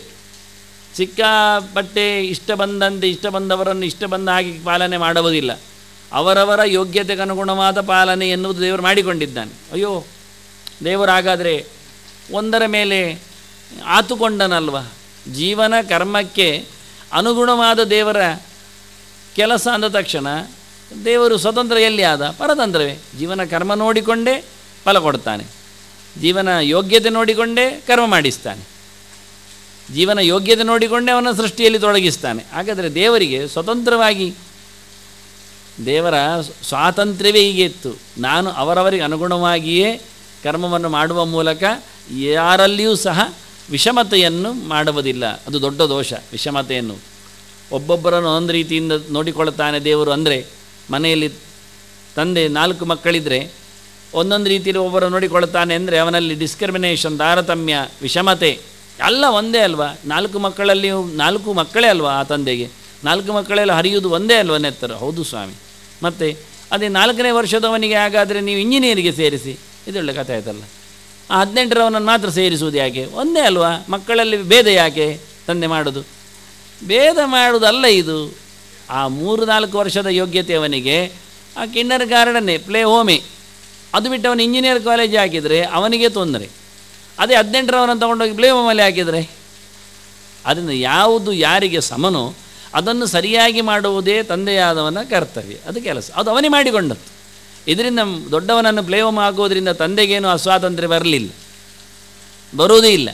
ಸಿಕ್ಕಾಪಟ್ಟೆ ಇಷ್ಟ ಬಂದಂತೆ ಇಷ್ಟ ಬಂದವರನ್ನು ಇಷ್ಟ ಬಂದ ಹಾಗೆ ಪಾಲನೆ ಮಾಡುವುದಿಲ್ಲ ಅವರವರ ಯೋಗ್ಯತೆಗೆ ಅನುಗುಣವಾದ ಪಾಲನೆ ಎನ್ನುವುದು ದೇವರು ಮಾಡಿಕೊಂಡಿದ್ದಾನೆ ಅಯ್ಯೋ ದೇವರಾಗಾದರೆ ಒಂದರ ಮೇಲೆ ಆತುಕೊಂಡನಲ್ವ ಜೀವನ ಕರ್ಮಕ್ಕೆ ಅನುಗುಣವಾದ ದೇವರ ಕೆಲಸ ಅಂದ ತಕ್ಷಣ ದೇವರು ಸ್ವತಂತ್ರ ಎಲ್ಲಿ ಆದ ಪರತಂತ್ರವೇ ಜೀವನ ಕರ್ಮ ನೋಡಿಕೊಂಡೇ ಫಲ ಕೊಡ್ತಾನೆ ಜೀವನ ಯೋಗ್ಯತೆ ನೋಡಿಕೊಂಡೇ ಕರ್ಮ ಮಾಡಿಸ್ತಾನೆ ಜೀವನ ಯೋಗ್ಯತೆ ನೋಡಿಕೊಂಡೇ ಅವನ ಸೃಷ್ಟಿಯಲ್ಲಿ ತೊಡಗಿಸ್ತಾನೆ ಹಾಗಾದರೆ ದೇವರಿಗೆ ಸ್ವತಂತ್ರವಾಗಿ ದೇವರ ಸ್ವಾತಂತ್ರ್ಯವೇ ಹೀಗೆ ಇತ್ತು ನಾನು ಅವರವರಿಗೆ ಅನುಗುಣವಾಗಿಯೇ ಕರ್ಮವನ್ನು ಮಾಡುವ ಮೂಲಕ ಯಾರಲ್ಲಿಯೂ ಸಹ ವಿಷಮತೆಯನ್ನು ಮಾಡುವುದಿಲ್ಲ ಅದು ದೊಡ್ಡ ದೋಷ ವಿಷಮತೆಯನ್ನು ಒಬ್ಬೊಬ್ಬರನ್ನು ಒಂದು ರೀತಿಯಿಂದ ನೋಡಿಕೊಳ್ಳುತ್ತಾನೆ ದೇವರು ಅಂದರೆ ಮನೆಯಲ್ಲಿ ತಂದೆ ನಾಲ್ಕು ಮಕ್ಕಳಿದ್ದರೆ ಒಂದೊಂದು ರೀತಿಯಲ್ಲಿ ಒಬ್ಬರು ನೋಡಿಕೊಳ್ಳುತ್ತಾನೆ ಅಂದರೆ ಅವನಲ್ಲಿ ಡಿಸ್ಕ್ರಿಮಿನೇಷನ್ ತಾರತಮ್ಯ ವಿಷಮತೆ ಎಲ್ಲ ಒಂದೇ ಅಲ್ವಾ ನಾಲ್ಕು ಮಕ್ಕಳಲ್ಲಿ ನಾಲ್ಕು ಮಕ್ಕಳೇ ಅಲ್ವಾ ಆ ತಂದೆಗೆ ನಾಲ್ಕು ಮಕ್ಕಳೆಲ್ಲ ಹರಿಯುವುದು ಒಂದೇ ಅಲ್ವಾ ನೆತ್ತರು ಹೌದು ಸ್ವಾಮಿ ಮತ್ತು ಅದೇ ನಾಲ್ಕನೇ ವರ್ಷದವನಿಗೆ ಹಾಗಾದರೆ ನೀವು ಇಂಜಿನಿಯರಿಗೆ ಸೇರಿಸಿ ಇದೊಳ್ಳೆ ಕಥೆ ಆಯ್ತಲ್ಲ ಆ ಹದಿನೆಂಟರವನನ್ನು ಮಾತ್ರ ಸೇರಿಸುವುದು ಯಾಕೆ ಒಂದೇ ಅಲ್ವಾ ಮಕ್ಕಳಲ್ಲಿ ಭೇದ ಯಾಕೆ ತಂದೆ ಮಾಡೋದು ಭೇದ ಮಾಡುವುದಲ್ಲ ಇದು ಆ ಮೂರು ನಾಲ್ಕು ವರ್ಷದ ಯೋಗ್ಯತೆ ಅವನಿಗೆ ಆ ಕಿಂಡರ್ ಗಾರ್ಡನ್ನೇ ಪ್ಲೇ ಹೋಮೇ ಅದು ಬಿಟ್ಟು ಅವನು ಇಂಜಿನಿಯರ್ ಕಾಲೇಜ್ ಹಾಕಿದರೆ ಅವನಿಗೆ ತೊಂದರೆ ಅದೇ ಹದಿನೆಂಟರವನನ್ನು ತೊಗೊಂಡೋಗಿ ಪ್ಲೇ ಹೋಮಲ್ಲಿ ಹಾಕಿದರೆ ಅದನ್ನು ಯಾವುದು ಯಾರಿಗೆ ಸಮನೋ ಅದನ್ನು ಸರಿಯಾಗಿ ಮಾಡುವುದೇ ತಂದೆಯಾದವನ ಕರ್ತವ್ಯ ಅದು ಕೆಲಸ ಅದು ಅವನೇ ಮಾಡಿಕೊಂಡದ್ದು ಇದರಿಂದ ದೊಡ್ಡವನನ್ನು ಪ್ಲೇ ಹೋಮ್ ಹಾಕೋದ್ರಿಂದ ತಂದೆಗೇನು ಅಸ್ವಾತಂತ್ರ್ಯ ಬರಲಿಲ್ಲ ಬರುವುದೇ ಇಲ್ಲ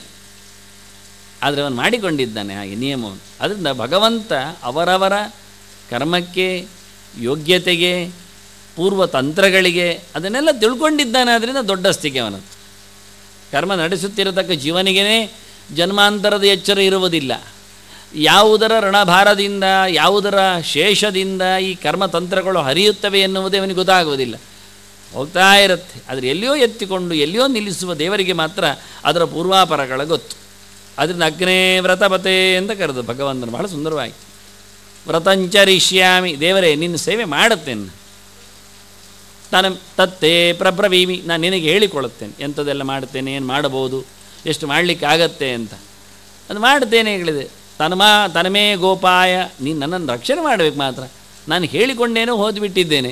ಆದರೆ ಅವನು ಮಾಡಿಕೊಂಡಿದ್ದಾನೆ ಹಾಗೆ ನಿಯಮವನ್ನು ಅದರಿಂದ ಭಗವಂತ ಅವರವರ ಕರ್ಮಕ್ಕೆ ಯೋಗ್ಯತೆಗೆ ಪೂರ್ವ ತಂತ್ರಗಳಿಗೆ ಅದನ್ನೆಲ್ಲ ತಿಳ್ಕೊಂಡಿದ್ದಾನೆ ಅದರಿಂದ ದೊಡ್ಡಸ್ತಿಕೆ ಅವನದ್ದು ಕರ್ಮ ನಡೆಸುತ್ತಿರತಕ್ಕ ಜೀವನಿಗೇ ಜನ್ಮಾಂತರದ ಎಚ್ಚರ ಇರುವುದಿಲ್ಲ ಯಾವುದರ ಋಣಭಾರದಿಂದ ಯಾವುದರ ಶೇಷದಿಂದ ಈ ಕರ್ಮತಂತ್ರಗಳು ಹರಿಯುತ್ತವೆ ಎನ್ನುವುದೇ ಅವನಿಗೆ ಗೊತ್ತಾಗುವುದಿಲ್ಲ ಹೋಗ್ತಾ ಇರುತ್ತೆ ಆದರೆ ಎಲ್ಲಿಯೋ ಎತ್ತಿಕೊಂಡು ಎಲ್ಲಿಯೋ ನಿಲ್ಲಿಸುವ ದೇವರಿಗೆ ಮಾತ್ರ ಅದರ ಪೂರ್ವಾಪರಗಳ ಗೊತ್ತು ಅದರಿಂದ ಅಗ್ನೇ ವ್ರತಪತೆ ಅಂತ ಕರೆದು ಭಗವಂತನು ಬಹಳ ಸುಂದರವಾಗಿ ವ್ರತಂಚರಿಷ್ಯಾಮಿ ದೇವರೇ ನಿನ್ನ ಸೇವೆ ಮಾಡುತ್ತೇನೆ ನಾನು ತತ್ತೇ ಪ್ರಬ್ರವೀಮಿ ನಾನು ನಿನಗೆ ಹೇಳಿಕೊಳ್ಳುತ್ತೇನೆ ಎಂಥದ್ದೆಲ್ಲ ಮಾಡುತ್ತೇನೆ ಏನು ಮಾಡಬಹುದು ಎಷ್ಟು ಮಾಡಲಿಕ್ಕೆ ಆಗತ್ತೆ ಅಂತ ಅದು ಮಾಡುತ್ತೇನೆ ಹೇಳಿದೆ ತನ್ಮಾ ತನಮೇ ಗೋಪಾಯ ನೀನು ನನ್ನನ್ನು ರಕ್ಷಣೆ ಮಾಡಬೇಕು ಮಾತ್ರ ನಾನು ಹೇಳಿಕೊಂಡೇನೋ ಹೋದ್ಬಿಟ್ಟಿದ್ದೇನೆ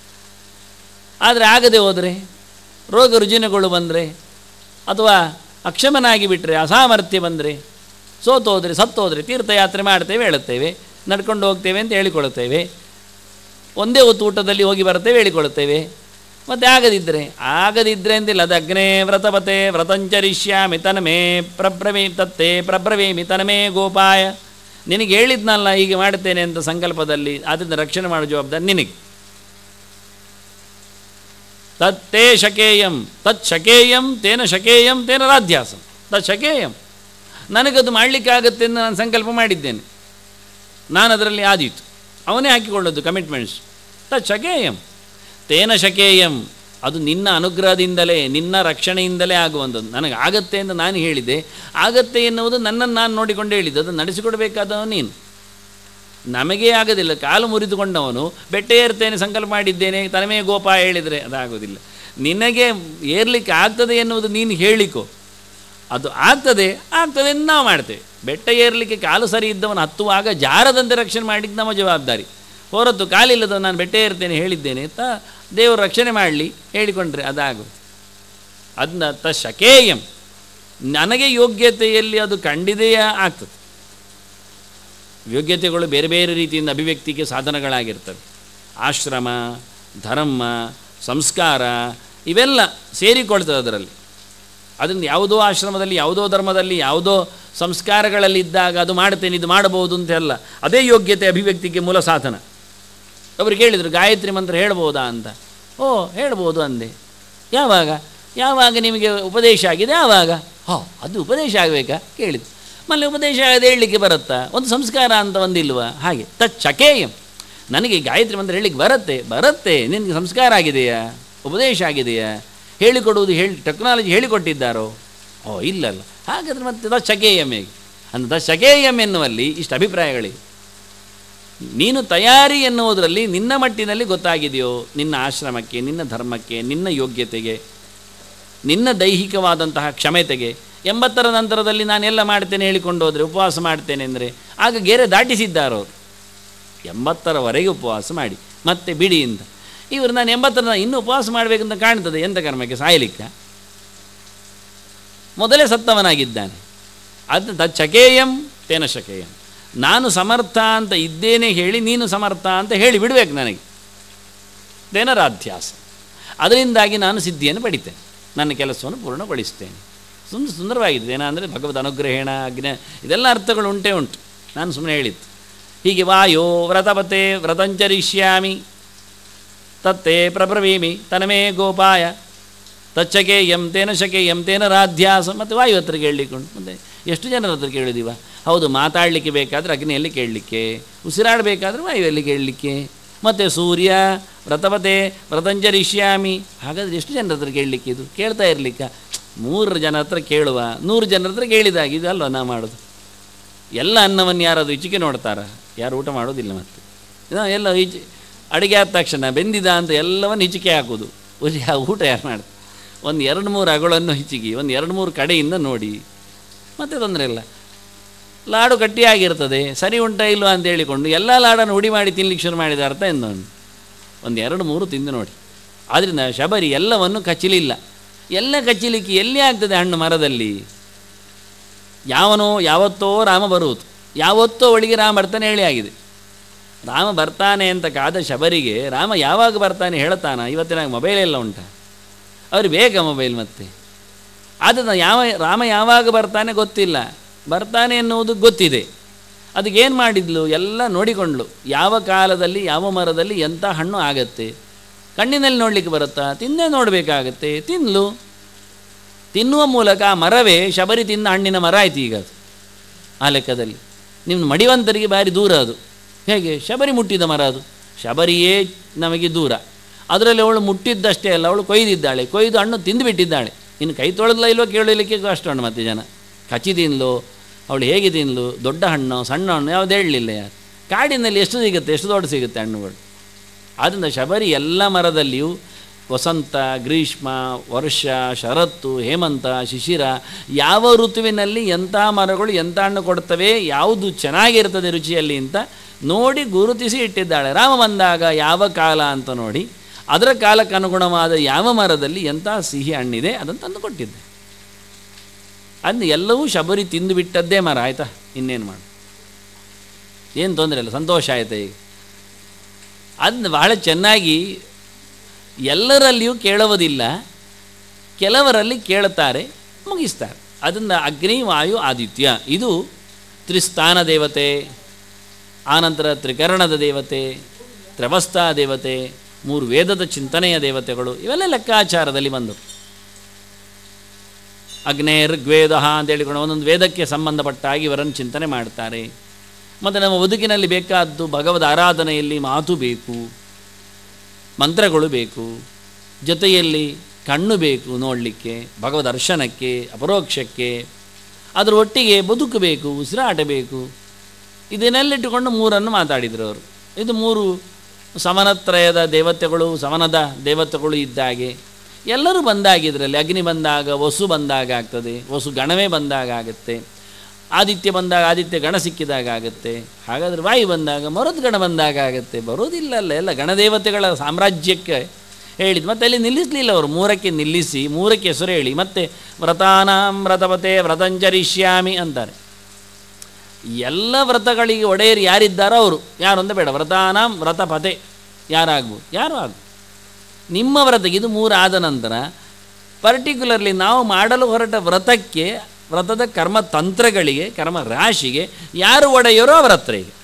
ಆದರೆ ಆಗದೆ ಹೋದರೆ ರೋಗ ರುಜಿನಗಳು ಬಂದರೆ ಅಥವಾ ಅಕ್ಷಮನಾಗಿ ಬಿಟ್ಟರೆ ಅಸಾಮರ್ಥ್ಯ ಬಂದರೆ ಸೋತೋದ್ರೆ ಸತ್ತೋದ್ರೆ ತೀರ್ಥಯಾತ್ರೆ ಮಾಡ್ತೇವೆ ಹೇಳುತ್ತೇವೆ ನಡ್ಕೊಂಡು ಹೋಗ್ತೇವೆ ಅಂತ ಹೇಳಿಕೊಳ್ಳುತ್ತೇವೆ ಒಂದೇ ಹೊತ್ತು ಊಟದಲ್ಲಿ ಹೋಗಿ ಬರ್ತೇವೆ ಹೇಳಿಕೊಳ್ಳುತ್ತೇವೆ ಮತ್ತು ಆಗದಿದ್ದರೆ ಆಗದಿದ್ದರೆ ಅಂತಿಲ್ಲ ಅದು ಅಗ್ನೇ ವ್ರತಪತೆ ವ್ರತಂಚರಿಷ್ಯಾಮಿ ತನಮೇ ಪ್ರಬ್ರವೇ ತತ್ತೇ ಪ್ರಬ್ರವೇಮಿ ತನಮೇ ಗೋಪಾಯ ನಿನಗೆ ಹೇಳಿದ್ನಲ್ಲ ಹೀಗೆ ಮಾಡುತ್ತೇನೆ ಅಂತ ಸಂಕಲ್ಪದಲ್ಲಿ ಅದರಿಂದ ರಕ್ಷಣೆ ಮಾಡೋ ಜವಾಬ್ದಾರಿ ನಿನಗೆ ತತ್ತೇ ಶಕೇಯಂ ತತ್ ಶಕೇಯಂ ತೇನ ಶಕೇಯಂ ತೇನ ರಾಧ್ಯಾಸಂ ತತ್ ಶಕೇಯಂ ನನಗದು ಮಾಡಲಿಕ್ಕಾಗತ್ತೆ ಎಂದು ನಾನು ಸಂಕಲ್ಪ ಮಾಡಿದ್ದೇನೆ ನಾನು ಅದರಲ್ಲಿ ಆದೀತು ಅವನೇ ಹಾಕಿಕೊಳ್ಳೋದು ಕಮಿಟ್ಮೆಂಟ್ಸ್ ತತ್ ಶಕೇಯಂ ತೇನ ಶಕೇಯಂ ಅದು ನಿನ್ನ ಅನುಗ್ರಹದಿಂದಲೇ ನಿನ್ನ ರಕ್ಷಣೆಯಿಂದಲೇ ಆಗುವಂಥದ್ದು ನನಗೆ ಆಗತ್ತೆ ಅಂತ ನಾನು ಹೇಳಿದೆ ಆಗತ್ತೆ ಎನ್ನುವುದು ನನ್ನನ್ನು ನಾನು ನೋಡಿಕೊಂಡು ಹೇಳಿದ್ದು ಅದನ್ನು ನಡೆಸಿಕೊಡಬೇಕಾದವ ನೀನು ನಮಗೇ ಆಗೋದಿಲ್ಲ ಕಾಲು ಮುರಿದುಕೊಂಡವನು ಬೆಟ್ಟ ಏರ್ತೇನೆ ಸಂಕಲ್ಪ ಮಾಡಿದ್ದೇನೆ ತನಮೇ ಗೋಪ ಹೇಳಿದರೆ ಅದಾಗೋದಿಲ್ಲ ನಿನಗೆ ಏರ್ಲಿಕ್ಕೆ ಆಗ್ತದೆ ಎನ್ನುವುದು ನೀನು ಹೇಳಿಕೊ ಅದು ಆಗ್ತದೆ ಆಗ್ತದೆ ಅಂತ ನಾವು ಮಾಡ್ತೇವೆ ಬೆಟ್ಟ ಏರಲಿಕ್ಕೆ ಕಾಲು ಸರಿ ಇದ್ದವನು ಹತ್ತುವಾಗ ಜಾರದಂತೆ ರಕ್ಷಣೆ ಮಾಡಿದ್ದು ನಮ್ಮ ಜವಾಬ್ದಾರಿ ಹೊರತು ಕಾಲಿಲ್ಲದ ನಾನು ಬೆಟ್ಟ ಏರ್ತೇನೆ ಹೇಳಿದ್ದೇನೆ ಅಂತ ದೇವರು ರಕ್ಷಣೆ ಮಾಡಲಿ ಹೇಳಿಕೊಂಡ್ರೆ ಅದಾಗು ಅದನ್ನ ತ ಶಕೇಯಂ ನನಗೆ ಯೋಗ್ಯತೆಯಲ್ಲಿ ಅದು ಖಂಡಿದೆಯೇ ಆಗ್ತದೆ ಯೋಗ್ಯತೆಗಳು ಬೇರೆ ಬೇರೆ ರೀತಿಯಿಂದ ಅಭಿವ್ಯಕ್ತಿಗೆ ಸಾಧನಗಳಾಗಿರ್ತವೆ ಆಶ್ರಮ ಧರ್ಮ ಸಂಸ್ಕಾರ ಇವೆಲ್ಲ ಸೇರಿಕೊಳ್ತದೆ ಅದರಲ್ಲಿ ಅದರಿಂದ ಯಾವುದೋ ಆಶ್ರಮದಲ್ಲಿ ಯಾವುದೋ ಧರ್ಮದಲ್ಲಿ ಯಾವುದೋ ಸಂಸ್ಕಾರಗಳಲ್ಲಿ ಇದ್ದಾಗ ಅದು ಮಾಡ್ತೇನೆ ಇದು ಮಾಡಬಹುದು ಅಂತ ಅಲ್ಲ ಅದೇ ಯೋಗ್ಯತೆ ಅಭಿವ್ಯಕ್ತಿಗೆ ಮೂಲ ಸಾಧನ ಅವರು ಕೇಳಿದರು ಗಾಯತ್ರಿ ಮಂತ್ರ ಹೇಳ್ಬೋದಾ ಅಂತ ಓ ಹೇಳ್ಬೋದು ಅಂದೆ ಯಾವಾಗ ಯಾವಾಗ ನಿಮಗೆ ಉಪದೇಶ ಆಗಿದೆ ಯಾವಾಗ ಹೋ ಅದು ಉಪದೇಶ ಆಗಬೇಕಾ ಕೇಳಿದ್ದು ಮಲ್ಲಿ ಉಪದೇಶ ಆಗದೆ ಹೇಳಲಿಕ್ಕೆ ಬರುತ್ತಾ ಒಂದು ಸಂಸ್ಕಾರ ಅಂತ ಒಂದಿಲ್ವಾ ಹಾಗೆ ತತ್ ಚಕೇಯಂ ನನಗೆ ಗಾಯತ್ರಿ ಮಂತ್ರ ಹೇಳಲಿಕ್ಕೆ ಬರುತ್ತೆ ಬರುತ್ತೆ ನಿನಗೆ ಸಂಸ್ಕಾರ ಆಗಿದೆಯಾ ಉಪದೇಶ ಆಗಿದೆಯಾ ಹೇಳಿಕೊಡುವುದು ಹೇಳಿ ಟೆಕ್ನಾಲಜಿ ಹೇಳಿಕೊಟ್ಟಿದ್ದಾರೋ ಓ ಇಲ್ಲಲ್ಲ ಹಾಗಾದರೆ ಮತ್ತೆ ದ ಶಕೇಯಂ ಹೇಗೆ ಅಂದರೆ ದ ಶಕೇಯಂ ಎನ್ನುವಲ್ಲಿ ಇಷ್ಟು ಅಭಿಪ್ರಾಯಗಳಿವೆ ನೀನು ತಯಾರಿ ಎನ್ನುವುದರಲ್ಲಿ ನಿನ್ನ ಮಟ್ಟಿನಲ್ಲಿ ಗೊತ್ತಾಗಿದೆಯೋ ನಿನ್ನ ಆಶ್ರಮಕ್ಕೆ ನಿನ್ನ ಧರ್ಮಕ್ಕೆ ನಿನ್ನ ಯೋಗ್ಯತೆಗೆ ನಿನ್ನ ದೈಹಿಕವಾದಂತಹ ಕ್ಷಮತೆಗೆ ಎಂಬತ್ತರ ನಂತರದಲ್ಲಿ ನಾನೆಲ್ಲ ಮಾಡ್ತೇನೆ ಹೇಳಿಕೊಂಡು ಹೋದರೆ ಉಪವಾಸ ಮಾಡ್ತೇನೆ ಅಂದರೆ ಆಗ ಗೆರೆ ದಾಟಿಸಿದ್ದಾರೋ ಅವರು ಎಂಬತ್ತರವರೆಗೆ ಉಪವಾಸ ಮಾಡಿ ಮತ್ತೆ ಬಿಡಿ ಅಂತ ಇವರು ನಾನು ಎಂಬತ್ತರ ಇನ್ನೂ ಉಪವಾಸ ಮಾಡಬೇಕಂತ ಕಾಣ್ತದೆ ಎಂಥ ಕರ್ಮಕ್ಕೆ ಸಾಯಲಿಕ್ಕೆ ಮೊದಲೇ ಸತ್ತವನಾಗಿದ್ದಾನೆ ಅದು ತ ಚಕೇಯಂ ತೇನ ಶಕೇಯಂ ನಾನು ಸಮರ್ಥ ಅಂತ ಇದ್ದೇನೆ ಹೇಳಿ ನೀನು ಸಮರ್ಥ ಅಂತ ಹೇಳಿ ಬಿಡಬೇಕು ನನಗೆ ತೇನರಾಧ್ಯಾಸ ಅದರಿಂದಾಗಿ ನಾನು ಸಿದ್ಧಿಯನ್ನು ಪಡಿತೇನೆ ನನ್ನ ಕೆಲಸವನ್ನು ಪೂರ್ಣಗೊಳಿಸ್ತೇನೆ ಸುಂದ ಸುಂದರವಾಗಿದೆ ಏನಂದರೆ ಭಗವದ್ ಅನುಗ್ರಹೇಣ ಅಗ್ನ ಇದೆಲ್ಲ ಅರ್ಥಗಳು ಉಂಟೇ ಉಂಟು ನಾನು ಸುಮ್ಮನೆ ಹೇಳಿದ್ದು ಹೀಗೆ ವಾಯೋ ವ್ರತಪತೆ ವ್ರತಂಚರಿಷ್ಯಾಮಿ ತತ್ತೇ ಪ್ರಬ್ರವೀಮಿ ತನಮೇ ಗೋಪಾಯ ತಚ್ಚಕೇಯಂ ತೇನ ಶಕೇಯಂ ತೇನ ರಾಧ್ಯಾಸ ಮತ್ತು ವಾಯು ಹತ್ರ ಕೇಳಲಿಕ್ಕುಂಟು ಮತ್ತು ಎಷ್ಟು ಜನರ ಹತ್ರ ಕೇಳಿದೀವ ಹೌದು ಮಾತಾಡಲಿಕ್ಕೆ ಬೇಕಾದರೆ ಅಗ್ನಿಯಲ್ಲಿ ಕೇಳಲಿಕ್ಕೆ ಉಸಿರಾಡಬೇಕಾದ್ರೆ ವಾಯುವಲ್ಲಿ ಕೇಳಲಿಕ್ಕೆ ಮತ್ತು ಸೂರ್ಯ ವ್ರತಪತೆ ವ್ರತಂಜರಿಷ್ಯಾಮಿ ಹಾಗಾದರೆ ಎಷ್ಟು ಜನರ ಹತ್ರ ಕೇಳಲಿಕ್ಕೆ ಇದು ಕೇಳ್ತಾ ಇರಲಿಕ್ಕ ಮೂರು ಜನ ಹತ್ರ ಕೇಳುವ ನೂರು ಜನರ ಹತ್ರ ಕೇಳಿದಾಗ ಇದು ಅಲ್ವ ನಾ ಮಾಡೋದು ಎಲ್ಲ ಅನ್ನವನ್ನು ಯಾರಾದರೂ ಈಚೆಗೆ ನೋಡ್ತಾರ ಯಾರು ಊಟ ಮಾಡೋದಿಲ್ಲ ಮತ್ತೆ ಇದು ಎಲ್ಲ ಈಚೆ ಅಡುಗೆ ಆದ ತಕ್ಷಣ ಬೆಂದಿದ ಅಂತ ಎಲ್ಲವನ್ನು ಹಿಚಿಕೆ ಹಾಕೋದು ಒಂದು ಯಾ- ಊಟ ಯಾರು ಮಾಡ್ತಾರೆ ಒಂದು ಎರಡು ಮೂರು ಅಗಳನ್ನು ಹಿಚಿಗಿ ಒಂದು ಎರಡು ಮೂರು ಕಡೆಯಿಂದ ನೋಡಿ ಮತ್ತೆ ತೊಂದರೆ ಇಲ್ಲ ಲಾಡು ಗಟ್ಟಿಯಾಗಿರ್ತದೆ ಸರಿ ಉಂಟಾ ಇಲ್ವಾ ಅಂತ ಹೇಳಿಕೊಂಡು ಎಲ್ಲ ಲಾಡನ್ನು ಉಡಿ ಮಾಡಿ ತಿನ್ಲಿಕ್ಕೆ ಶುರು ಮಾಡಿದ ಅರ್ಥ ಎಂದವನು ಒಂದು ಎರಡು ಮೂರು ತಿಂದು ನೋಡಿ ಆದ್ದರಿಂದ ಶಬರಿ ಎಲ್ಲವನ್ನು ಕಚ್ಚಲಿಲ್ಲ ಎಲ್ಲ ಕಚ್ಚಲಿಕ್ಕೆ ಎಲ್ಲಿ ಆಗ್ತದೆ ಹಣ್ಣು ಮರದಲ್ಲಿ ಯಾವನೋ ಯಾವತ್ತೋ ರಾಮ ಬರುವುದು ಯಾವತ್ತೋ ಒಳಗೆ ರಾಮ ಬರ್ತಾನೆ ಹೇಳಿ ಆಗಿದೆ ರಾಮ ಬರ್ತಾನೆ ಅಂತ ಕಾದ ಶಬರಿಗೆ ರಾಮ ಯಾವಾಗ ಬರ್ತಾನೆ ಹೇಳ್ತಾನ ಇವತ್ತಿನ ಮೊಬೈಲ್ ಎಲ್ಲ ಉಂಟ ಅವ್ರಿಗೆ ಬೇಗ ಮೊಬೈಲ್ ಮತ್ತೆ ಆದ್ದರಿಂದ ಯಾವ ರಾಮ ಯಾವಾಗ ಬರ್ತಾನೆ ಗೊತ್ತಿಲ್ಲ ಬರ್ತಾನೆ ಎನ್ನುವುದು ಗೊತ್ತಿದೆ ಅದಕ್ಕೇನು ಮಾಡಿದ್ಲು ಎಲ್ಲ ನೋಡಿಕೊಂಡ್ಲು ಯಾವ ಕಾಲದಲ್ಲಿ ಯಾವ ಮರದಲ್ಲಿ ಎಂಥ ಹಣ್ಣು ಆಗತ್ತೆ ಕಣ್ಣಿನಲ್ಲಿ ನೋಡಲಿಕ್ಕೆ ಬರುತ್ತಾ ತಿಂದೇ ನೋಡಬೇಕಾಗತ್ತೆ ತಿನ್ಲು ತಿನ್ನುವ ಮೂಲಕ ಆ ಮರವೇ ಶಬರಿ ತಿನ್ನ ಹಣ್ಣಿನ ಮರ ಆಯ್ತು ಈಗ ಅದು ಆ ಲೆಕ್ಕದಲ್ಲಿ ನಿಮ್ಮ ಮಡಿವಂತರಿಗೆ ಭಾರಿ ದೂರ ಅದು ಹೇಗೆ ಶಬರಿ ಮುಟ್ಟಿದ ಮರ ಅದು ಶಬರಿಯೇ ನಮಗೆ ದೂರ ಅದರಲ್ಲಿ ಅವಳು ಮುಟ್ಟಿದ್ದಷ್ಟೇ ಅಲ್ಲ ಅವಳು ಕೊಯ್ದಿದ್ದಾಳೆ ಕೊಯ್ದು ಹಣ್ಣು ತಿಂದುಬಿಟ್ಟಿದ್ದಾಳೆ ಇನ್ನು ಕೈ ತೊಳೆದ್ಲ ಇಲ್ವೋ ಕೇಳಲಿಕ್ಕೆ ಕಷ್ಟ ಉಂಟು ಮತ್ತೆ ಜನ ಕಚ್ಚಿ ತಿನ್ಲು ಅವಳು ಹೇಗೆ ತಿನ್ಲು ದೊಡ್ಡ ಹಣ್ಣು ಸಣ್ಣ ಹಣ್ಣು ಯಾವುದು ಹೇಳಲಿಲ್ಲ ಯಾರು ಕಾಡಿನಲ್ಲಿ ಎಷ್ಟು ಸಿಗುತ್ತೆ ಎಷ್ಟು ದೊಡ್ಡ ಸಿಗುತ್ತೆ ಹಣ್ಣುಗಳು ಆದ್ದರಿಂದ ಶಬರಿ ಎಲ್ಲ ಮರದಲ್ಲಿಯೂ ವಸಂತ ಗ್ರೀಷ್ಮ ವರ್ಷ ಶರತ್ತು ಹೇಮಂತ ಶಿಶಿರ ಯಾವ ಋತುವಿನಲ್ಲಿ ಎಂಥ ಮರಗಳು ಎಂಥ ಹಣ್ಣು ಕೊಡ್ತವೆ ಯಾವುದು ಚೆನ್ನಾಗಿರ್ತದೆ ರುಚಿಯಲ್ಲಿ ಅಂತ ನೋಡಿ ಗುರುತಿಸಿ ಇಟ್ಟಿದ್ದಾಳೆ ರಾಮ ಬಂದಾಗ ಯಾವ ಕಾಲ ಅಂತ ನೋಡಿ ಅದರ ಕಾಲಕ್ಕೆ ಅನುಗುಣವಾದ ಯಾವ ಮರದಲ್ಲಿ ಎಂಥ ಸಿಹಿ ಹಣ್ಣಿದೆ ಅದನ್ನು ತಂದು ಕೊಟ್ಟಿದ್ದೆ ಅದನ್ನ ಎಲ್ಲವೂ ಶಬರಿ ತಿಂದು ಬಿಟ್ಟದ್ದೇ ಮರ ಆಯಿತಾ ಇನ್ನೇನು ಮಾಡು ಏನು ತೊಂದರೆ ಇಲ್ಲ ಸಂತೋಷ ಆಯ್ತಾ ಈಗ ಅದನ್ನ ಬಹಳ ಚೆನ್ನಾಗಿ ಎಲ್ಲರಲ್ಲಿಯೂ ಕೇಳುವುದಿಲ್ಲ ಕೆಲವರಲ್ಲಿ ಕೇಳುತ್ತಾರೆ ಮುಗಿಸ್ತಾರೆ ಅದನ್ನು ಅಗ್ನಿ ವಾಯು ಆದಿತ್ಯ ಇದು ತ್ರಿಸ್ಥಾನ ದೇವತೆ ಆನಂತರ ತ್ರಿಕರಣದ ದೇವತೆ ತ್ರವಸ್ಥಾ ದೇವತೆ ಮೂರು ವೇದದ ಚಿಂತನೆಯ ದೇವತೆಗಳು ಇವೆಲ್ಲ ಲೆಕ್ಕಾಚಾರದಲ್ಲಿ ಬಂದವು ಅಗ್ನೇ ಋಗ್ವೇದ ಅಂತ ಹೇಳಿಕೊಂಡು ಒಂದೊಂದು ವೇದಕ್ಕೆ ಸಂಬಂಧಪಟ್ಟ ಹಾಗೆ ಇವರನ್ನು ಚಿಂತನೆ ಮಾಡ್ತಾರೆ ಮತ್ತು ನಮ್ಮ ಬದುಕಿನಲ್ಲಿ ಬೇಕಾದ್ದು ಭಗವದ್ ಆರಾಧನೆಯಲ್ಲಿ ಮಾತು ಬೇಕು ಮಂತ್ರಗಳು ಬೇಕು ಜೊತೆಯಲ್ಲಿ ಕಣ್ಣು ಬೇಕು ನೋಡಲಿಕ್ಕೆ ಭಗವದ್ ದರ್ಶನಕ್ಕೆ ಅಪರೋಕ್ಷಕ್ಕೆ ಅದರ ಒಟ್ಟಿಗೆ ಬದುಕಬೇಕು ಉಸಿರಾಟ ಬೇಕು ಇದನ್ನೆಲ್ಲಿಟ್ಟುಕೊಂಡು ಮೂರನ್ನು ಮಾತಾಡಿದರು ಅವರು ಇದು ಮೂರು ಸಮನತ್ರಯದ ದೇವತೆಗಳು ಸಮನದ ದೇವತೆಗಳು ಇದ್ದಾಗೆ ಎಲ್ಲರೂ ಬಂದಾಗ ಇದರಲ್ಲಿ ಅಗ್ನಿ ಬಂದಾಗ ವಸು ಬಂದಾಗ ಆಗ್ತದೆ ವಸು ಗಣವೇ ಬಂದಾಗ ಆಗುತ್ತೆ ಆದಿತ್ಯ ಬಂದಾಗ ಆದಿತ್ಯ ಗಣ ಸಿಕ್ಕಿದಾಗ ಆಗುತ್ತೆ ಹಾಗಾದರೆ ವಾಯು ಬಂದಾಗ ಮರುದ್ ಗಣ ಬಂದಾಗ ಆಗುತ್ತೆ ಬರೋದಿಲ್ಲ ಅಲ್ಲ ಎಲ್ಲ ಗಣದೇವತೆಗಳ ಸಾಮ್ರಾಜ್ಯಕ್ಕೆ ಹೇಳಿದ್ದು ಮತ್ತೆ ಅಲ್ಲಿ ನಿಲ್ಲಿಸಲಿಲ್ಲ ಅವರು ಮೂರಕ್ಕೆ ನಿಲ್ಲಿಸಿ ಮೂರಕ್ಕೆ ಹೆಸರು ಹೇಳಿ ಮತ್ತೆ ವ್ರತಾನಾಂ ವ್ರತಪತೆ ವ್ರತಂಚರಿಷ್ಯಾಮಿ ಅಂತಾರೆ ಎಲ್ಲ ವ್ರತಗಳಿಗೆ ಒಡೆಯರು ಯಾರಿದ್ದಾರೋ ಅವರು ಯಾರು ಅಂತ ಬೇಡ ವ್ರತಾನಾಂ ವ್ರತಪತೆ ಯಾರಾಗ್ಬೋದು ಯಾರು ಆಗ್ಬೋದು ನಿಮ್ಮ ವ್ರತಕ್ಕೆ ಇದು ಮೂರು ಆದ ನಂತರ ಪರ್ಟಿಕ್ಯುಲರ್ಲಿ ನಾವು ಮಾಡಲು ಹೊರಟ ವ್ರತಕ್ಕೆ ವ್ರತದ ಕರ್ಮ ತಂತ್ರಗಳಿಗೆ ಕರ್ಮ ರಾಶಿಗೆ ಯಾರು ಒಡೆಯರೋ ಅವರ ಹತ್ರ ಈಗ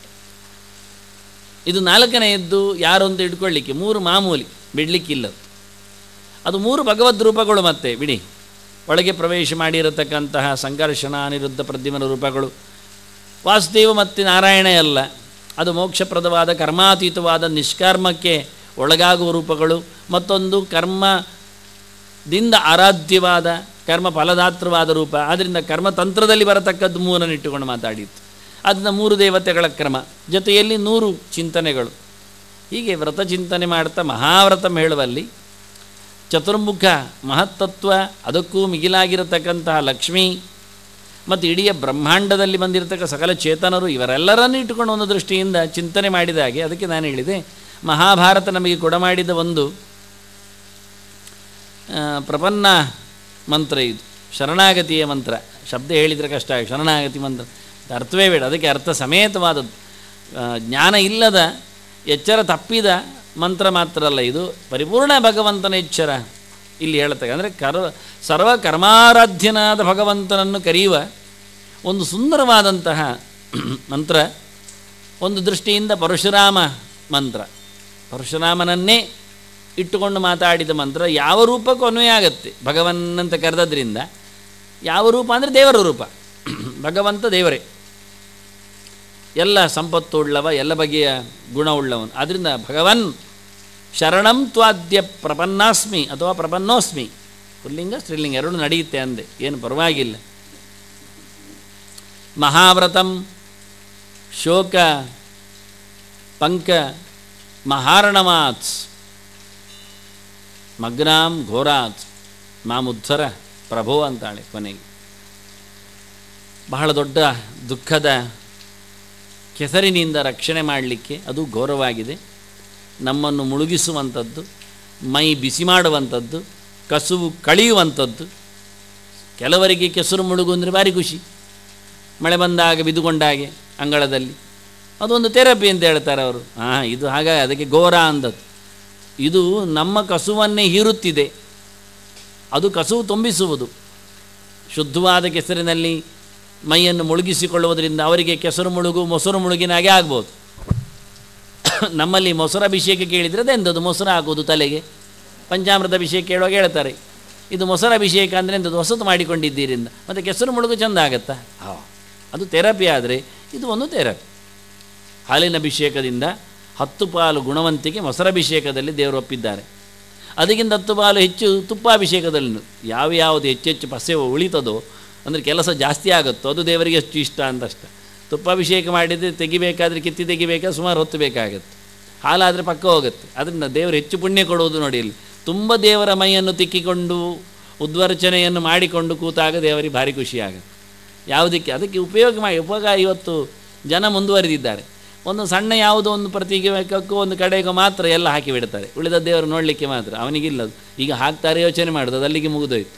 ಇದು ನಾಲ್ಕನೆಯದ್ದು ಯಾರು ಅಂತ ಇಟ್ಕೊಳ್ಳಿಕ್ಕೆ ಮೂರು ಮಾಮೂಲಿ ಬಿಡಲಿಕ್ಕಿಲ್ಲ ಅದು ಮೂರು ಭಗವದ್ ರೂಪಗಳು ಮತ್ತೆ ಬಿಡಿ ಒಳಗೆ ಪ್ರವೇಶ ಮಾಡಿರತಕ್ಕಂತಹ ಸಂಘರ್ಷಣ ಅನಿರುದ್ಧ ಪ್ರದ್ಯುಮನ ರೂಪಗಳು ವಾಸುದೇವ ಮತ್ತು ನಾರಾಯಣ ಅಲ್ಲ ಅದು ಮೋಕ್ಷಪ್ರದವಾದ ಕರ್ಮಾತೀತವಾದ ನಿಷ್ಕರ್ಮಕ್ಕೆ ಒಳಗಾಗುವ ರೂಪಗಳು ಮತ್ತೊಂದು ಕರ್ಮದಿಂದ ಆರಾಧ್ಯವಾದ ಕರ್ಮ ಫಲದಾತ್ರವಾದ ರೂಪ ಆದ್ದರಿಂದ ಕರ್ಮತಂತ್ರದಲ್ಲಿ ಬರತಕ್ಕದ್ದು ಮೂರನ್ನು ಇಟ್ಟುಕೊಂಡು ಮಾತಾಡಿತ್ತು ಅದನ್ನ ಮೂರು ದೇವತೆಗಳ ಕ್ರಮ ಜೊತೆಯಲ್ಲಿ ನೂರು ಚಿಂತನೆಗಳು ಹೀಗೆ ವ್ರತ ಚಿಂತನೆ ಮಾಡ್ತಾ ಮಹಾವ್ರತ ಹೇಳುವಲ್ಲಿ ಚತುರ್ಮುಖ ಮಹತ್ತತ್ವ ಅದಕ್ಕೂ ಮಿಗಿಲಾಗಿರತಕ್ಕಂತಹ ಲಕ್ಷ್ಮೀ ಮತ್ತು ಇಡೀ ಬ್ರಹ್ಮಾಂಡದಲ್ಲಿ ಬಂದಿರತಕ್ಕ ಸಕಲ ಚೇತನರು ಇವರೆಲ್ಲರನ್ನು ಇಟ್ಟುಕೊಂಡು ಒಂದು ದೃಷ್ಟಿಯಿಂದ ಚಿಂತನೆ ಮಾಡಿದ ಹಾಗೆ ಅದಕ್ಕೆ ನಾನು ಹೇಳಿದೆ ಮಹಾಭಾರತ ನಮಗೆ ಕೊಡಮಾಡಿದ ಒಂದು ಆ, ಪ್ರಪನ್ನ ಮಂತ್ರ ಇದು ಶರಣಾಗತಿಯ ಮಂತ್ರ ಶಬ್ದ ಹೇಳಿದರೆ ಕಷ್ಟ ಆಗಿ ಶರಣಾಗತಿ ಮಂತ್ರ ಅದು ಅರ್ಥವೇ ಬೇಡ ಅದಕ್ಕೆ ಅರ್ಥ ಸಮೇತವಾದದ್ದು ಆ, ಜ್ಞಾನ ಇಲ್ಲದ ಎಚ್ಚರ ತಪ್ಪಿದ ಮಂತ್ರ ಮಾತ್ರ ಅಲ್ಲ ಇದು ಪರಿಪೂರ್ಣ ಭಗವಂತನ ಎಚ್ಚರ ಇಲ್ಲಿ ಹೇಳ್ತಾರೆ ಅಂದರೆ ಕರ ಸರ್ವ ಕರ್ಮಾರಾಧ್ಯನಾದ ಭಗವಂತನನ್ನು ಕರೆಯುವ ಒಂದು ಸುಂದರವಾದಂತಹ ಮಂತ್ರ ಒಂದು ದೃಷ್ಟಿಯಿಂದ ಪರಶುರಾಮ ಮಂತ್ರ ಪರಶುರಾಮನನ್ನೇ ಇಟ್ಟುಕೊಂಡು ಮಾತಾಡಿದ ಮಂತ್ರ ಯಾವ ರೂಪಕ್ಕೂ ಅನ್ವಯ ಆಗುತ್ತೆ ಭಗವನ್ನಂತ ಕರೆದದ್ರಿಂದ ಯಾವ ರೂಪ ಅಂದರೆ ದೇವರ ರೂಪ ಭಗವಂತ ದೇವರೇ ಎಲ್ಲ ಸಂಪತ್ತು ಉಳ್ಳವ ಎಲ್ಲ ಬಗೆಯ ಗುಣವುಳ್ಳವನು ಆದ್ದರಿಂದ ಭಗವನ್ ಶರಣಂ ತ್ವಾದ್ಯ ಪ್ರಪನ್ನಾಸ್ಮಿ ಅಥವಾ ಪ್ರಪನ್ನೋಸ್ಮಿ ಪುಲ್ಲಿಂಗ ಸ್ತ್ರೀಲಿಂಗ ಎರಡು ನಡೆಯುತ್ತೆ ಅಂದೆ ಏನು ಪರವಾಗಿಲ್ಲ ಮಹಾವ್ರತಂ ಶೋಕ ಪಂಕ ಮಹಾರಣಮಾತ್ ಮಗ್ನಾಂ ಘೋರಾತ್ ಮಾಮುದ್ಧರ ಪ್ರಭೋ ಅಂತಾಳೆ ಕೊನೆಗೆ ಬಹಳ ದೊಡ್ಡ ದುಃಖದ ಕೆಸರಿನಿಂದ ರಕ್ಷಣೆ ಮಾಡಲಿಕ್ಕೆ ಅದು ಘೋರವಾಗಿದೆ ನಮ್ಮನ್ನು ಮುಳುಗಿಸುವಂಥದ್ದು ಮೈ ಬಿಸಿ ಮಾಡುವಂಥದ್ದು ಕಸುವು ಕಳೆಯುವಂಥದ್ದು ಕೆಲವರಿಗೆ ಕೆಸರು ಮುಳುಗು ಅಂದರೆ ಭಾರಿ ಖುಷಿ ಮಳೆ ಬಂದಾಗ ಬಿದ್ದುಕೊಂಡಾಗೆ ಅಂಗಳದಲ್ಲಿ ಅದೊಂದು ಥೆರಪಿ ಅಂತ ಹೇಳ್ತಾರೆ ಅವರು ಹಾಂ ಇದು ಹಾಗಾಗಿ ಅದಕ್ಕೆ ಘೋರ ಅಂದದ್ದು ಇದು ನಮ್ಮ ಕಸುವನ್ನೇ ಹೀರುತ್ತಿದೆ ಅದು ಕಸುವು ತುಂಬಿಸುವುದು ಶುದ್ಧವಾದ ಕೆಸರಿನಲ್ಲಿ ಮೈಯನ್ನು ಮುಳುಗಿಸಿಕೊಳ್ಳುವುದರಿಂದ ಅವರಿಗೆ ಕೆಸರು ಮುಳುಗು ಮೊಸರು ಮುಳುಗಿನಾಗೆ ಆಗ್ಬೋದು ನಮ್ಮಲ್ಲಿ ಮೊಸರು ಅಭಿಷೇಕ ಕೇಳಿದರೆ ಅದೆಂಥದ್ದು ಮೊಸರು ಹಾಕೋದು ತಲೆಗೆ ಪಂಚಾಮೃತ ಅಭಿಷೇಕ ಕೇಳುವಾಗ ಹೇಳ್ತಾರೆ ಇದು ಮೊಸರು ಅಭಿಷೇಕ ಅಂದರೆ ಎಂಥದ್ದು ಹೊಸತು ಮಾಡಿಕೊಂಡಿದ್ದೀರಿಂದ ಮತ್ತು ಕೆಸರು ಮುಳುಗು ಚೆಂದ ಆಗತ್ತಾ ಹಾಂ ಅದು ಥೆರಪಿ ಆದರೆ ಇದು ಒಂದು ಥೆರಪಿ ಹಾಲಿನ ಅಭಿಷೇಕದಿಂದ ಹತ್ತು ಪಾಲು ಗುಣವಂತಿಕೆ ಮೊಸರಭಿಷೇಕದಲ್ಲಿ ದೇವರು ಒಪ್ಪಿದ್ದಾರೆ ಅದಕ್ಕಿಂತ ಹತ್ತು ಪಾಲು ಹೆಚ್ಚು ತುಪ್ಪಾಭಿಷೇಕದಲ್ಲಿ ಯಾವ ಯಾವುದು ಹೆಚ್ಚು ಹೆಚ್ಚು ಪಸ್ಯ ಉಳಿತದೋ ಅಂದರೆ ಕೆಲಸ ಜಾಸ್ತಿ ಆಗುತ್ತೋ ಅದು ದೇವರಿಗೆ ಎಷ್ಟು ಇಷ್ಟ ಅಂತಷ್ಟ ತುಪ್ಪಾಭಿಷೇಕ ಮಾಡಿದರೆ ತೆಗಿಬೇಕಾದ್ರೆ ಕಿತ್ತಿ ತೆಗಿಬೇಕಾದ್ರೆ ಸುಮಾರು ಹೊತ್ತು ಬೇಕಾಗುತ್ತೆ ಹಾಲಾದರೆ ಪಕ್ಕ ಹೋಗುತ್ತೆ ಅದರಿಂದ ದೇವರು ಹೆಚ್ಚು ಪುಣ್ಯ ಕೊಡುವುದು ನೋಡಿ ಇಲ್ಲಿ ತುಂಬ ದೇವರ ಮೈಯನ್ನು ತಿಕ್ಕಿಕೊಂಡು ಉದ್ವರ್ಚನೆಯನ್ನು ಮಾಡಿಕೊಂಡು ಕೂತಾಗ ದೇವರಿಗೆ ಭಾರಿ ಖುಷಿಯಾಗುತ್ತೆ ಯಾವುದಕ್ಕೆ ಅದಕ್ಕೆ ಉಪಯೋಗ ಮಾಡಿ ಉಪಯೋಗ ಇವತ್ತು ಜನ ಮುಂದುವರೆದಿದ್ದಾರೆ ಒಂದು ಸಣ್ಣ ಯಾವುದೋ ಒಂದು ಪ್ರತೀಕಕ್ಕೂ ಒಂದು ಕಡೆಗೂ ಮಾತ್ರ ಎಲ್ಲ ಹಾಕಿ ಬಿಡ್ತಾರೆ ಉಳಿದ ದೇವರು ನೋಡಲಿಕ್ಕೆ ಮಾತ್ರ ಅವನಿಗಿಲ್ಲದು ಈಗ ಹಾಕ್ತಾರೆ ಯೋಚನೆ ಮಾಡೋದು ಅದು ಅಲ್ಲಿಗೆ ಮುಗಿದೋಯ್ತು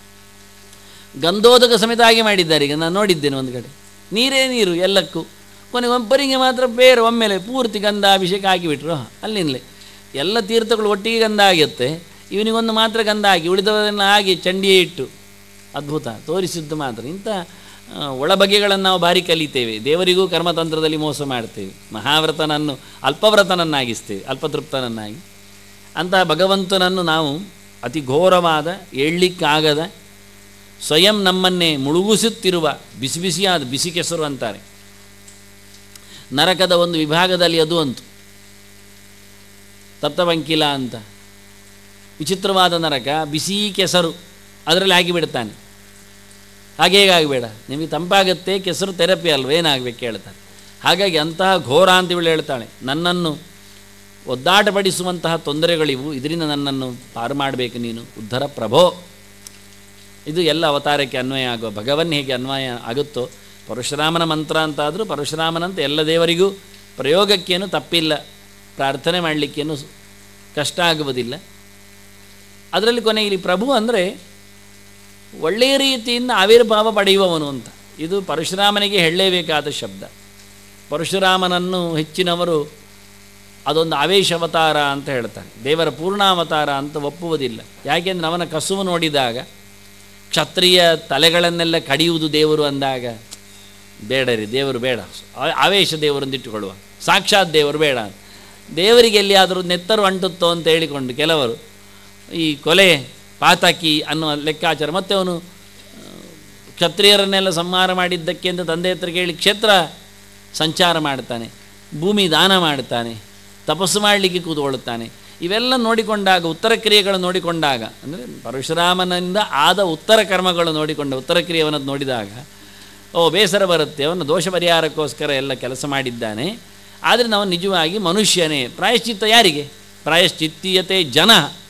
ಗಂಧೋದಕ ಸಮೇತ ಹಾಗೆ ಮಾಡಿದ್ದಾರೆ ಈಗ ನಾನು ನೋಡಿದ್ದೇನೆ ಒಂದು ಕಡೆ ನೀರೇ ನೀರು ಎಲ್ಲಕ್ಕೂ ಕೊನೆಗೆ ಒಬ್ಬರಿಗೆ ಮಾತ್ರ ಬೇರೆ ಒಮ್ಮೆಲೆ ಪೂರ್ತಿ ಗಂಧ ಅಭಿಷೇಕ ಹಾಕಿಬಿಟ್ರು ಅಲ್ಲಿಂದಲೇ ಎಲ್ಲ ತೀರ್ಥಗಳು ಒಟ್ಟಿಗೆ ಗಂಧ ಆಗುತ್ತೆ ಇವನಿಗೊಂದು ಮಾತ್ರ ಗಂಧ ಹಾಕಿ ಉಳಿದವರನ್ನು ಹಾಗೆ ಚಂಡಿಯೇ ಇಟ್ಟು ಅದ್ಭುತ ತೋರಿಸಿದ್ದು ಮಾತ್ರ ಇಂಥ ಆ, ಒಳಬಗೆಗಳನ್ನು ನಾವು ಭಾರಿ ಕಲಿತೇವೆ ದೇವರಿಗೂ ಕರ್ಮತಂತ್ರದಲ್ಲಿ ಮೋಸ ಮಾಡ್ತೇವೆ ಮಹಾವ್ರತನನ್ನು ಅಲ್ಪವ್ರತನನ್ನಾಗಿಸ್ತೇವೆ ಅಲ್ಪತೃಪ್ತನನ್ನಾಗಿ ಅಂತಹ ಭಗವಂತನನ್ನು ನಾವು ಅತಿ ಘೋರವಾದ ಏಳಲಿಕ್ಕಾಗದ ಸ್ವಯಂ ನಮ್ಮನ್ನೇ ಮುಳುಗಿಸುತ್ತಿರುವ ಬಿಸಿ ಬಿಸಿಯಾದ ಬಿಸಿ ಕೆಸರು ಅಂತಾರೆ ನರಕದ ಒಂದು ವಿಭಾಗದಲ್ಲಿ ಅದು ಅಂತು ತಪ್ತವಂಕಿಲ ಅಂತ ವಿಚಿತ್ರವಾದ ನರಕ ಬಿಸಿ ಕೆಸರು ಅದರಲ್ಲಿ ಹಾಕಿಬಿಡ್ತಾನೆ ಹಾಗೆ ಆಗಬೇಡ ನಿಮಗೆ ತಂಪಾಗುತ್ತೆ ಕೆಸರು ಥೆರಪಿ ಅಲ್ವ ಏನಾಗಬೇಕು ಹೇಳ್ತಾನೆ ಹಾಗಾಗಿ ಅಂತಹ ಘೋರ ಅಂತ ಇವಳು ಹೇಳ್ತಾಳೆ ನನ್ನನ್ನು ಒದ್ದಾಟಪಡಿಸುವಂತಹ ತೊಂದರೆಗಳಿವು ಇದರಿಂದ ನನ್ನನ್ನು ಪಾರು ಮಾಡಬೇಕು ನೀನು ಉದ್ಧರ ಪ್ರಭೋ ಇದು ಎಲ್ಲ ಅವತಾರಕ್ಕೆ ಅನ್ವಯ ಆಗುವ ಭಗವನ್ ಹೇಗೆ ಅನ್ವಯ ಆಗುತ್ತೋ ಪರಶುರಾಮನ ಮಂತ್ರ ಅಂತಾದರೂ ಪರಶುರಾಮನಂತ ಎಲ್ಲ ದೇವರಿಗೂ ಪ್ರಯೋಗಕ್ಕೇನು ತಪ್ಪಿಲ್ಲ ಪ್ರಾರ್ಥನೆ ಮಾಡಲಿಕ್ಕೇನು ಕಷ್ಟ ಆಗುವುದಿಲ್ಲ ಅದರಲ್ಲಿ ಕೊನೆಗೆ ಇಲ್ಲಿ ಪ್ರಭು ಅಂದರೆ ಒಳ್ಳೆಯ ರೀತಿಯಿಂದ ಆವಿರ್ಭಾವ ಪಡೆಯುವವನು ಅಂತ ಇದು ಪರಶುರಾಮನಿಗೆ ಹೇಳಲೇಬೇಕಾದ ಶಬ್ದ ಪರಶುರಾಮನನ್ನು ಹೆಚ್ಚಿನವರು ಅದೊಂದು ಆವೇಶ ಅವತಾರ ಅಂತ ಹೇಳ್ತಾರೆ ದೇವರ ಪೂರ್ಣಾವತಾರ ಅಂತ ಒಪ್ಪುವುದಿಲ್ಲ ಯಾಕೆಂದರೆ ಅವನ ಕಸುವು ನೋಡಿದಾಗ ಕ್ಷತ್ರಿಯ ತಲೆಗಳನ್ನೆಲ್ಲ ಕಡಿಯುವುದು ದೇವರು ಅಂದಾಗ ಬೇಡ ರೀ ದೇವರು ಬೇಡ ಆ- ಆವೇಶ ದೇವರು ಅಂದಿಟ್ಟುಕೊಳ್ಳುವ ಸಾಕ್ಷಾತ್ ದೇವರು ಬೇಡ ದೇವರಿಗೆ ಎಲ್ಲಿಯಾದರೂ ನೆತ್ತರು ಅಂಟುತ್ತೋ ಅಂತ ಹೇಳಿಕೊಂಡು ಕೆಲವರು ಈ ಕೊಲೆ ಪಾತಕಿ ಅನ್ನುವ ಲೆಕ್ಕಾಚಾರ ಮತ್ತು ಅವನು ಆ, ಕ್ಷತ್ರಿಯರನ್ನೆಲ್ಲ ಸಂಹಾರ ಮಾಡಿದ್ದಕ್ಕೆ ಅಂತ ತಂದೆ ಹತ್ರ ಕೇಳಿ ಕ್ಷೇತ್ರ ಸಂಚಾರ ಮಾಡ್ತಾನೆ ಭೂಮಿ ದಾನ ಮಾಡ್ತಾನೆ ತಪಸ್ಸು ಮಾಡಲಿಕ್ಕೆ ಕೂತ್ಕೊಳ್ಳುತ್ತಾನೆ ಇವೆಲ್ಲ ನೋಡಿಕೊಂಡಾಗ ಉತ್ತರ ಕ್ರಿಯೆಗಳು ನೋಡಿಕೊಂಡಾಗ ಅಂದರೆ ಪರಶುರಾಮನಿಂದ ಆದ ಉತ್ತರ ಕರ್ಮಗಳು ನೋಡಿಕೊಂಡ ಉತ್ತರ ಕ್ರಿಯೆಯವನದ್ದು ನೋಡಿದಾಗ ಓ ಬೇಸರ ಬರುತ್ತೆ ಅವನು ದೋಷ ಪರಿಹಾರಕ್ಕೋಸ್ಕರ ಎಲ್ಲ ಕೆಲಸ ಮಾಡಿದ್ದಾನೆ ಆದರೆ ನಾವು ನಿಜವಾಗಿ ಮನುಷ್ಯನೇ ಪ್ರಾಯಶ್ಚಿತ್ತ ಯಾರಿಗೆ ಪ್ರಾಯಶ್ಚಿತ್ತೀಯತೆ ಜನ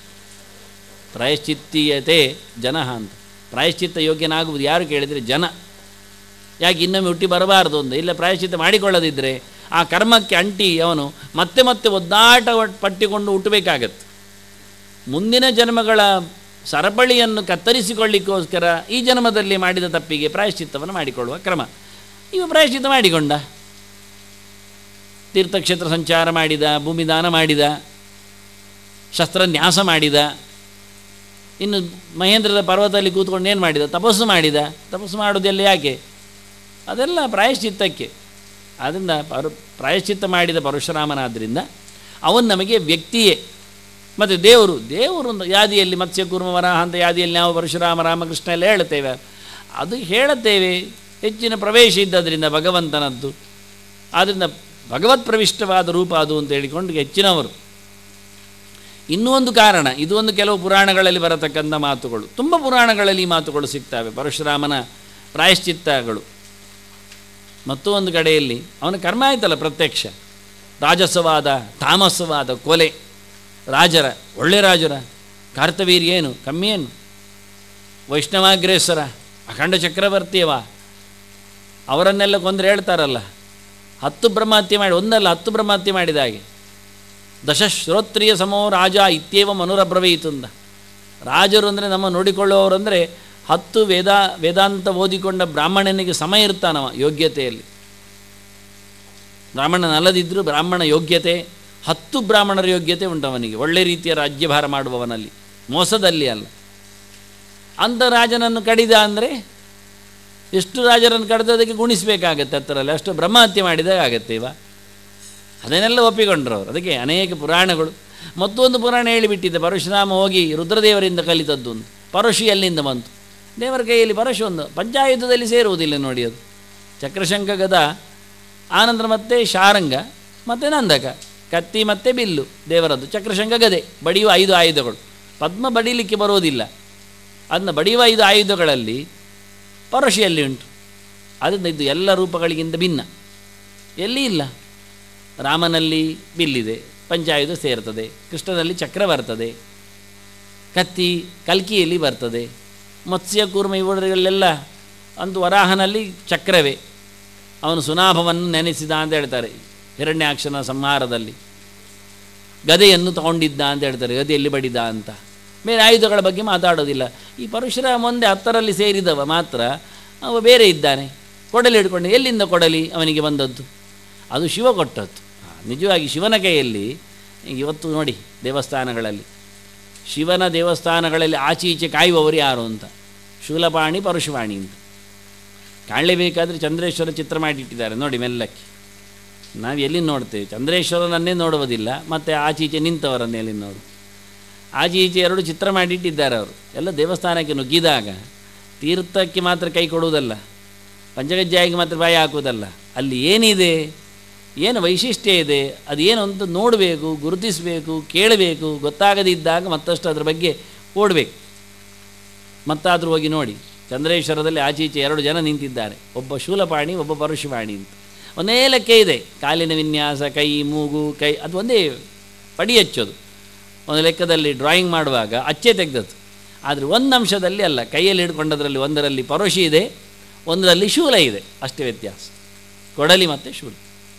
ಪ್ರಾಯಶ್ಚಿತ್ತೀಯತೆ ಜನ ಅಂತ ಪ್ರಾಯಶ್ಚಿತ್ತ ಯೋಗ್ಯನಾಗುವುದು ಯಾರು ಕೇಳಿದರೆ ಜನ ಯಾಕೆ ಇನ್ನೊಮ್ಮೆ ಹುಟ್ಟಿ ಬರಬಾರ್ದು ಅಂತ ಇಲ್ಲ ಪ್ರಾಯಶ್ಚಿತ್ತ ಮಾಡಿಕೊಳ್ಳದಿದ್ದರೆ ಆ ಕರ್ಮಕ್ಕೆ ಅಂಟಿ ಅವನು ಮತ್ತೆ ಮತ್ತೆ ಒದ್ದಾಟ ಪಟ್ಟಿಕೊಂಡು ಹುಟ್ಟಬೇಕಾಗತ್ತೆ ಮುಂದಿನ ಜನ್ಮಗಳ ಸರಪಳಿಯನ್ನು ಕತ್ತರಿಸಿಕೊಳ್ಳಿಕ್ಕೋಸ್ಕರ ಈ ಜನ್ಮದಲ್ಲಿ ಮಾಡಿದ ತಪ್ಪಿಗೆ ಪ್ರಾಯಶ್ಚಿತ್ತವನ್ನು ಮಾಡಿಕೊಳ್ಳುವ ಕ್ರಮ ಇವ ಪ್ರಾಯಶ್ಚಿತ್ತ ಮಾಡಿಕೊಂಡ ತೀರ್ಥಕ್ಷೇತ್ರ ಸಂಚಾರ ಮಾಡಿದ ಭೂಮಿದಾನ ಮಾಡಿದ ಶಸ್ತ್ರನ್ಯಾಸ ಮಾಡಿದ ಇನ್ನು ಮಹೇಂದ್ರದ ಪರ್ವತದಲ್ಲಿ ಕೂತ್ಕೊಂಡು ಏನು ಮಾಡಿದ ತಪಸ್ಸು ಮಾಡಿದ ತಪಸ್ಸು ಮಾಡೋದೆಲ್ಲ ಯಾಕೆ ಅದೆಲ್ಲ ಪ್ರಾಯಶ್ಚಿತ್ತಕ್ಕೆ ಆದ್ದರಿಂದ ಪರು ಪ್ರಾಯಶ್ಚಿತ್ತ ಮಾಡಿದ ಪರಶುರಾಮನಾದ್ದರಿಂದ ಅವನು ನಮಗೆ ವ್ಯಕ್ತಿಯೇ ಮತ್ತು ದೇವರು ದೇವರು ಒಂದು ಯಾದಿಯಲ್ಲಿ ಮತ್ಸ್ಯ ಕೂರ್ಮ ವರಾಹ ಅಂತ ಯಾದಿಯಲ್ಲಿ ನಾವು ಪರಶುರಾಮ ರಾಮಕೃಷ್ಣ ಎಲ್ಲ ಹೇಳುತ್ತೇವೆ ಅದು ಹೇಳುತ್ತೇವೆ ಹೆಚ್ಚಿನ ಪ್ರವೇಶ ಇದ್ದದರಿಂದ ಭಗವಂತನದ್ದು ಆದ್ದರಿಂದ ಭಗವತ್ ಪ್ರವಿಷ್ಟವಾದ ರೂಪ ಅದು ಅಂತ ಹೇಳಿಕೊಂಡು ಹೆಚ್ಚಿನವರು ಇನ್ನೂ ಒಂದು ಕಾರಣ ಇದು ಒಂದು ಕೆಲವು ಪುರಾಣಗಳಲ್ಲಿ ಬರತಕ್ಕಂಥ ಮಾತುಗಳು ತುಂಬ ಪುರಾಣಗಳಲ್ಲಿ ಈ ಮಾತುಗಳು ಸಿಗ್ತವೆ ಪರಶುರಾಮನ ಪ್ರಾಯಶ್ಚಿತ್ತಗಳು ಮತ್ತೂ ಒಂದು ಕಡೆಯಲ್ಲಿ ಅವನ ಕರ್ಮ ಆಯ್ತಲ್ಲ ಪ್ರತ್ಯಕ್ಷ ರಾಜಸವಾದ ತಾಮಸವಾದ ಕೊಲೆ ರಾಜರ ಒಳ್ಳೆ ರಾಜರ ಕಾರ್ತವೀರ್ಯ ಏನು ಕಮ್ಮಿ ಏನು ವೈಷ್ಣವಾಗ್ರೇಸರ ಅಖಂಡ ಚಕ್ರವರ್ತಿಯವ ಅವರನ್ನೆಲ್ಲ ಕೊಂದರೆ ಹೇಳ್ತಾರಲ್ಲ ಹತ್ತು ಬ್ರಹ್ಮಹತ್ಯೆ ಮಾಡಿ ಒಂದಲ್ಲ ಹತ್ತು ಬ್ರಹ್ಮಹತ್ಯೆ ಮಾಡಿದ ಹಾಗೆ ದಶಶ್ರೋತ್ರಿಯ ಸಮೋ ರಾಜ ಇತ್ಯೇವ ಮನುರಬ್ರವೀತುಂದ ರಾಜರು ಅಂದರೆ ನಮ್ಮ ನೋಡಿಕೊಳ್ಳುವವರು ಅಂದರೆ ಹತ್ತು ವೇದ ವೇದಾಂತ ಓದಿಕೊಂಡ ಬ್ರಾಹ್ಮಣನಿಗೆ ಸಮ ಇರ್ತಾನವ ಯೋಗ್ಯತೆಯಲ್ಲಿ ಬ್ರಾಹ್ಮಣನಲ್ಲದಿದ್ದರೂ ಬ್ರಾಹ್ಮಣ ಯೋಗ್ಯತೆ ಹತ್ತು ಬ್ರಾಹ್ಮಣರ ಯೋಗ್ಯತೆ ಉಂಟವನಿಗೆ ಒಳ್ಳೆ ರೀತಿಯ ರಾಜ್ಯಭಾರ ಮಾಡುವವನಲ್ಲಿ ಮೋಸದಲ್ಲಿ ಅಲ್ಲ ಅಂಥ ರಾಜನನ್ನು ಕಡಿದ ಅಂದರೆ ಎಷ್ಟು ರಾಜರನ್ನು ಕಡಿದೋದಕ್ಕೆ ಗುಣಿಸಬೇಕಾಗತ್ತೆ ಹತ್ತರಲ್ಲಿ ಅಷ್ಟು ಬ್ರಹ್ಮಹತ್ಯೆ ಮಾಡಿದಾಗ ಆಗತ್ತೆ ಇವ ಅದನ್ನೆಲ್ಲ ಒಪ್ಪಿಕೊಂಡ್ರು ಅವರು ಅದಕ್ಕೆ ಅನೇಕ ಪುರಾಣಗಳು ಮತ್ತೊಂದು ಪುರಾಣ ಹೇಳಿಬಿಟ್ಟಿದ್ದೆ ಪರಶುರಾಮ ಹೋಗಿ ರುದ್ರದೇವರಿಂದ ಕಲಿತದ್ದು ಅಂತ ಪರಶು ಎಲ್ಲಿಂದ ಬಂತು ದೇವರ ಕೈಯಲ್ಲಿ ಪರಶು ಒಂದು ಪಂಚಾಯುಧದಲ್ಲಿ ಸೇರುವುದಿಲ್ಲ ನೋಡಿ ಅದು ಚಕ್ರಶಂಕ ಗದ ಆನಂತರ ಮತ್ತೆ ಶಾರಂಗ ಮತ್ತು ನಂದಕ ಕತ್ತಿ ಮತ್ತು ಬಿಲ್ಲು ದೇವರದ್ದು ಚಕ್ರಶಂಕ ಗದೆ ಬಡಿಯುವ ಐದು ಆಯುಧಗಳು ಪದ್ಮ ಬಡಿಲಿಕ್ಕೆ ಬರುವುದಿಲ್ಲ ಅದನ್ನ ಬಡಿಯುವ ಐದು ಆಯುಧಗಳಲ್ಲಿ ಪರಶಿಯಲ್ಲಿ ಉಂಟು ಅದರಿಂದ ಇದು ಎಲ್ಲ ರೂಪಗಳಿಗಿಂತ ಭಿನ್ನ ಎಲ್ಲಿ ಇಲ್ಲ ರಾಮನಲ್ಲಿ ಬಿಲ್ಲಿದೆ ಪಂಚಾಯುಧ ಸೇರ್ತದೆ ಕೃಷ್ಣನಲ್ಲಿ ಚಕ್ರ ಬರ್ತದೆ ಕತ್ತಿ ಕಲ್ಕಿಯಲ್ಲಿ ಬರ್ತದೆ ಮತ್ಸ್ಯ ಕೂರ್ಮ ಇವರಲ್ಲೆಲ್ಲ ಒಂದು ವರಾಹನಲ್ಲಿ ಚಕ್ರವೇ ಅವನು ಸುನಾಭವನ್ನು ನೆನೆಸಿದ ಅಂತ ಹೇಳ್ತಾರೆ ಹಿರಣ್ಯಾಕ್ಷನ ಸಂಹಾರದಲ್ಲಿ ಗದೆಯನ್ನು ತಗೊಂಡಿದ್ದ ಅಂತ ಹೇಳ್ತಾರೆ ಗದೆಯಲ್ಲಿ ಬಡಿದ ಅಂತ ಬೇರೆ ಆಯುಧಗಳ ಬಗ್ಗೆ ಮಾತಾಡೋದಿಲ್ಲ ಈ ಪರಶುರಾಮ ಒಂದೇ ಹತ್ತರಲ್ಲಿ ಸೇರಿದವ ಮಾತ್ರ ಅವ ಬೇರೆ ಇದ್ದಾನೆ ಕೊಡಲಿ ಹಿಡ್ಕೊಂಡು ಎಲ್ಲಿಂದ ಕೊಡಲಿ ಅವನಿಗೆ ಬಂದದ್ದು ಅದು ಶಿವ ಕೊಟ್ಟದ್ದು ಆ, ನಿಜವಾಗಿ ಶಿವನ ಕೈಯಲ್ಲಿ ಇವತ್ತು ನೋಡಿ ದೇವಸ್ಥಾನಗಳಲ್ಲಿ ಶಿವನ ದೇವಸ್ಥಾನಗಳಲ್ಲಿ ಆಚೆ ಈಚೆ ಕಾಯುವವರು ಯಾರು ಅಂತ ಶೂಲಪಾಣಿ ಪರಶುವಾಣಿ ಅಂತ ಕಾಣಲೇಬೇಕಾದ್ರೆ ಚಂದ್ರೇಶ್ವರ ಚಿತ್ರ ಮಾಡಿಟ್ಟಿದ್ದಾರೆ ನೋಡಿ ಮೆಲ್ಲಕ್ಕೆ ನಾವು ಎಲ್ಲಿ ನೋಡ್ತೇವೆ ಚಂದ್ರೇಶ್ವರನನ್ನೇ ನೋಡುವುದಿಲ್ಲ ಮತ್ತು ಆಚೀಚೆ ನಿಂತವರನ್ನೇ ಎಲ್ಲಿ ನೋಡು ಆಚೆ ಈಚೆ ಎರಡು ಚಿತ್ರ ಮಾಡಿಟ್ಟಿದ್ದಾರೆ ಅವರು ಎಲ್ಲ ದೇವಸ್ಥಾನಕ್ಕೆ ನುಗ್ಗಿದಾಗ ತೀರ್ಥಕ್ಕೆ ಮಾತ್ರ ಕೈ ಕೊಡುವುದಲ್ಲ ಪಂಚಗಜ್ಜಾಯಿಗೆ ಮಾತ್ರ ಬಾಯಿ ಹಾಕುವುದಲ್ಲ ಅಲ್ಲಿ ಏನಿದೆ ಏನು ವೈಶಿಷ್ಟ್ಯ ಇದೆ ಅದೇನು ಅಂತ ನೋಡಬೇಕು ಗುರುತಿಸಬೇಕು ಕೇಳಬೇಕು ಗೊತ್ತಾಗದಿದ್ದಾಗ ಮತ್ತಷ್ಟು ಅದ್ರ ಬಗ್ಗೆ ಓಡಬೇಕು ಮತ್ತಾದರೂ ಹೋಗಿ ನೋಡಿ ಚಂದ್ರೇಶ್ವರದಲ್ಲಿ ಆಚೀಚೆ ಎರಡು ಜನ ನಿಂತಿದ್ದಾರೆ ಒಬ್ಬ ಶೂಲಪಾಣಿ ಒಬ್ಬ ಪರಶುವಾಣಿ ಅಂತ ಒಂದೇ ಲೆಕ್ಕ ಇದೆ ಕಾಲಿನ ವಿನ್ಯಾಸ ಕೈ ಮೂಗು ಕೈ ಅದು ಒಂದೇ ಪಡಿ ಹಚ್ಚೋದು ಒಂದು ಲೆಕ್ಕದಲ್ಲಿ ಡ್ರಾಯಿಂಗ್ ಮಾಡುವಾಗ ಅಚ್ಚೆ ತೆಗೆದದ್ದು ಆದರೆ ಒಂದು ಅಂಶದಲ್ಲಿ ಅಲ್ಲ ಕೈಯಲ್ಲಿ ಹಿಡ್ಕೊಂಡದ್ರಲ್ಲಿ ಒಂದರಲ್ಲಿ ಪರೋಶಿ ಇದೆ ಒಂದರಲ್ಲಿ ಶೂಲ ಇದೆ ಅಷ್ಟೇ ವ್ಯತ್ಯಾಸ ಕೊಡಲಿ ಮತ್ತು ಶೂಲ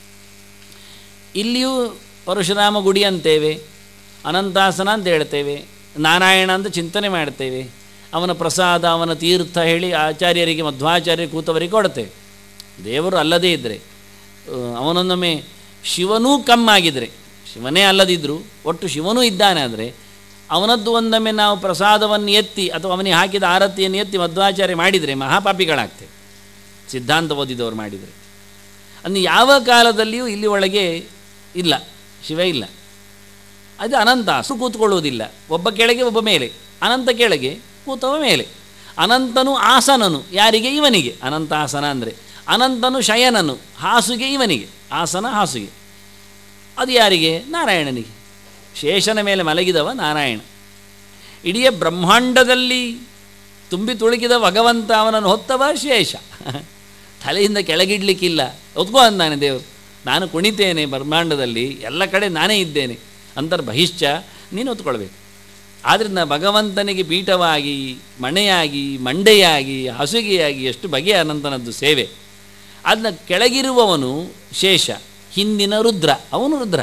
ಇಲ್ಲಿಯೂ ಪರಶುರಾಮ ಗುಡಿ ಅಂತೇವೆ ಅನಂತಾಸನ ಅಂತ ಹೇಳ್ತೇವೆ ನಾರಾಯಣ ಅಂತ ಚಿಂತನೆ ಮಾಡ್ತೇವೆ ಅವನ ಪ್ರಸಾದ ಅವನ ತೀರ್ಥ ಹೇಳಿ ಆಚಾರ್ಯರಿಗೆ ಮಧ್ವಾಚಾರ್ಯ ಕೂತವರಿಗೆ ಕೊಡ್ತೇವೆ ದೇವರು ಅಲ್ಲದೇ ಇದ್ದರೆ ಆ, ಅವನೊಂದೊಮ್ಮೆ ಶಿವನೂ ಕಮ್ಮಾಗಿದ್ದರೆ ಶಿವನೇ ಅಲ್ಲದಿದ್ದರೂ ಒಟ್ಟು ಶಿವನೂ ಇದ್ದಾನೆ ಆದರೆ ಅವನದ್ದು ಒಂದೊಮ್ಮೆ ನಾವು ಪ್ರಸಾದವನ್ನು ಎತ್ತಿ ಅಥವಾ ಅವನಿಗೆ ಹಾಕಿದ ಆರತಿಯನ್ನು ಎತ್ತಿ ಮಧ್ವಾಚಾರ್ಯ ಮಾಡಿದರೆ ಮಹಾಪಾಪಿಗಳಾಗ್ತೇವೆ ಸಿದ್ಧಾಂತ ಓದಿದವರು ಮಾಡಿದರೆ ಅನ್ನು ಯಾವ ಕಾಲದಲ್ಲಿಯೂ ಇಲ್ಲಿ ಒಳಗೆ ಇಲ್ಲ ಶಿವ ಇಲ್ಲ ಅದು ಅನಂತ ಹಸು ಕೂತ್ಕೊಳ್ಳುವುದಿಲ್ಲ ಒಬ್ಬ ಕೆಳಗೆ ಒಬ್ಬ ಮೇಲೆ ಅನಂತ ಕೆಳಗೆ ಕೂತವ ಮೇಲೆ ಅನಂತನು ಆಸನನು ಯಾರಿಗೆ ಇವನಿಗೆ ಅನಂತ ಆಸನ ಅಂದರೆ ಅನಂತನು ಶಯನನು ಹಾಸುಗೆ ಇವನಿಗೆ ಆಸನ ಹಾಸುಗೆ ಅದು ಯಾರಿಗೆ ನಾರಾಯಣನಿಗೆ ಶೇಷನ ಮೇಲೆ ಮಲಗಿದವ ನಾರಾಯಣ ಇಡೀ ಬ್ರಹ್ಮಾಂಡದಲ್ಲಿ ತುಂಬಿ ತುಳುಕಿದ ಭಗವಂತ ಅವನನ್ನು ಹೊತ್ತವ ಶೇಷ ತಲೆಯಿಂದ ಕೆಳಗಿಡ್ಲಿಕ್ಕಿಲ್ಲ ಒತ್ಕೋ ಅಂದಾನೆ ದೇವರು ನಾನು ಕುಣಿತೇನೆ ಬ್ರಹ್ಮಾಂಡದಲ್ಲಿ ಎಲ್ಲ ಕಡೆ ನಾನೇ ಇದ್ದೇನೆ ಅಂತರ್ಬಹಿಶ್ಚ ನೀನು ಒತ್ಕೊಳ್ಬೇಕು ಆದ್ದರಿಂದ ಭಗವಂತನಿಗೆ ಪೀಠವಾಗಿ ಮಣೆಯಾಗಿ ಮಂಡೆಯಾಗಿ ಹಸುಗೆಯಾಗಿ ಎಷ್ಟು ಬಗೆಯ ಅನಂತನದ್ದು ಸೇವೆ ಅದನ್ನ ಕೆಳಗಿರುವವನು ಶೇಷ ಹಿಂದಿನ ರುದ್ರ ಅವನು ರುದ್ರ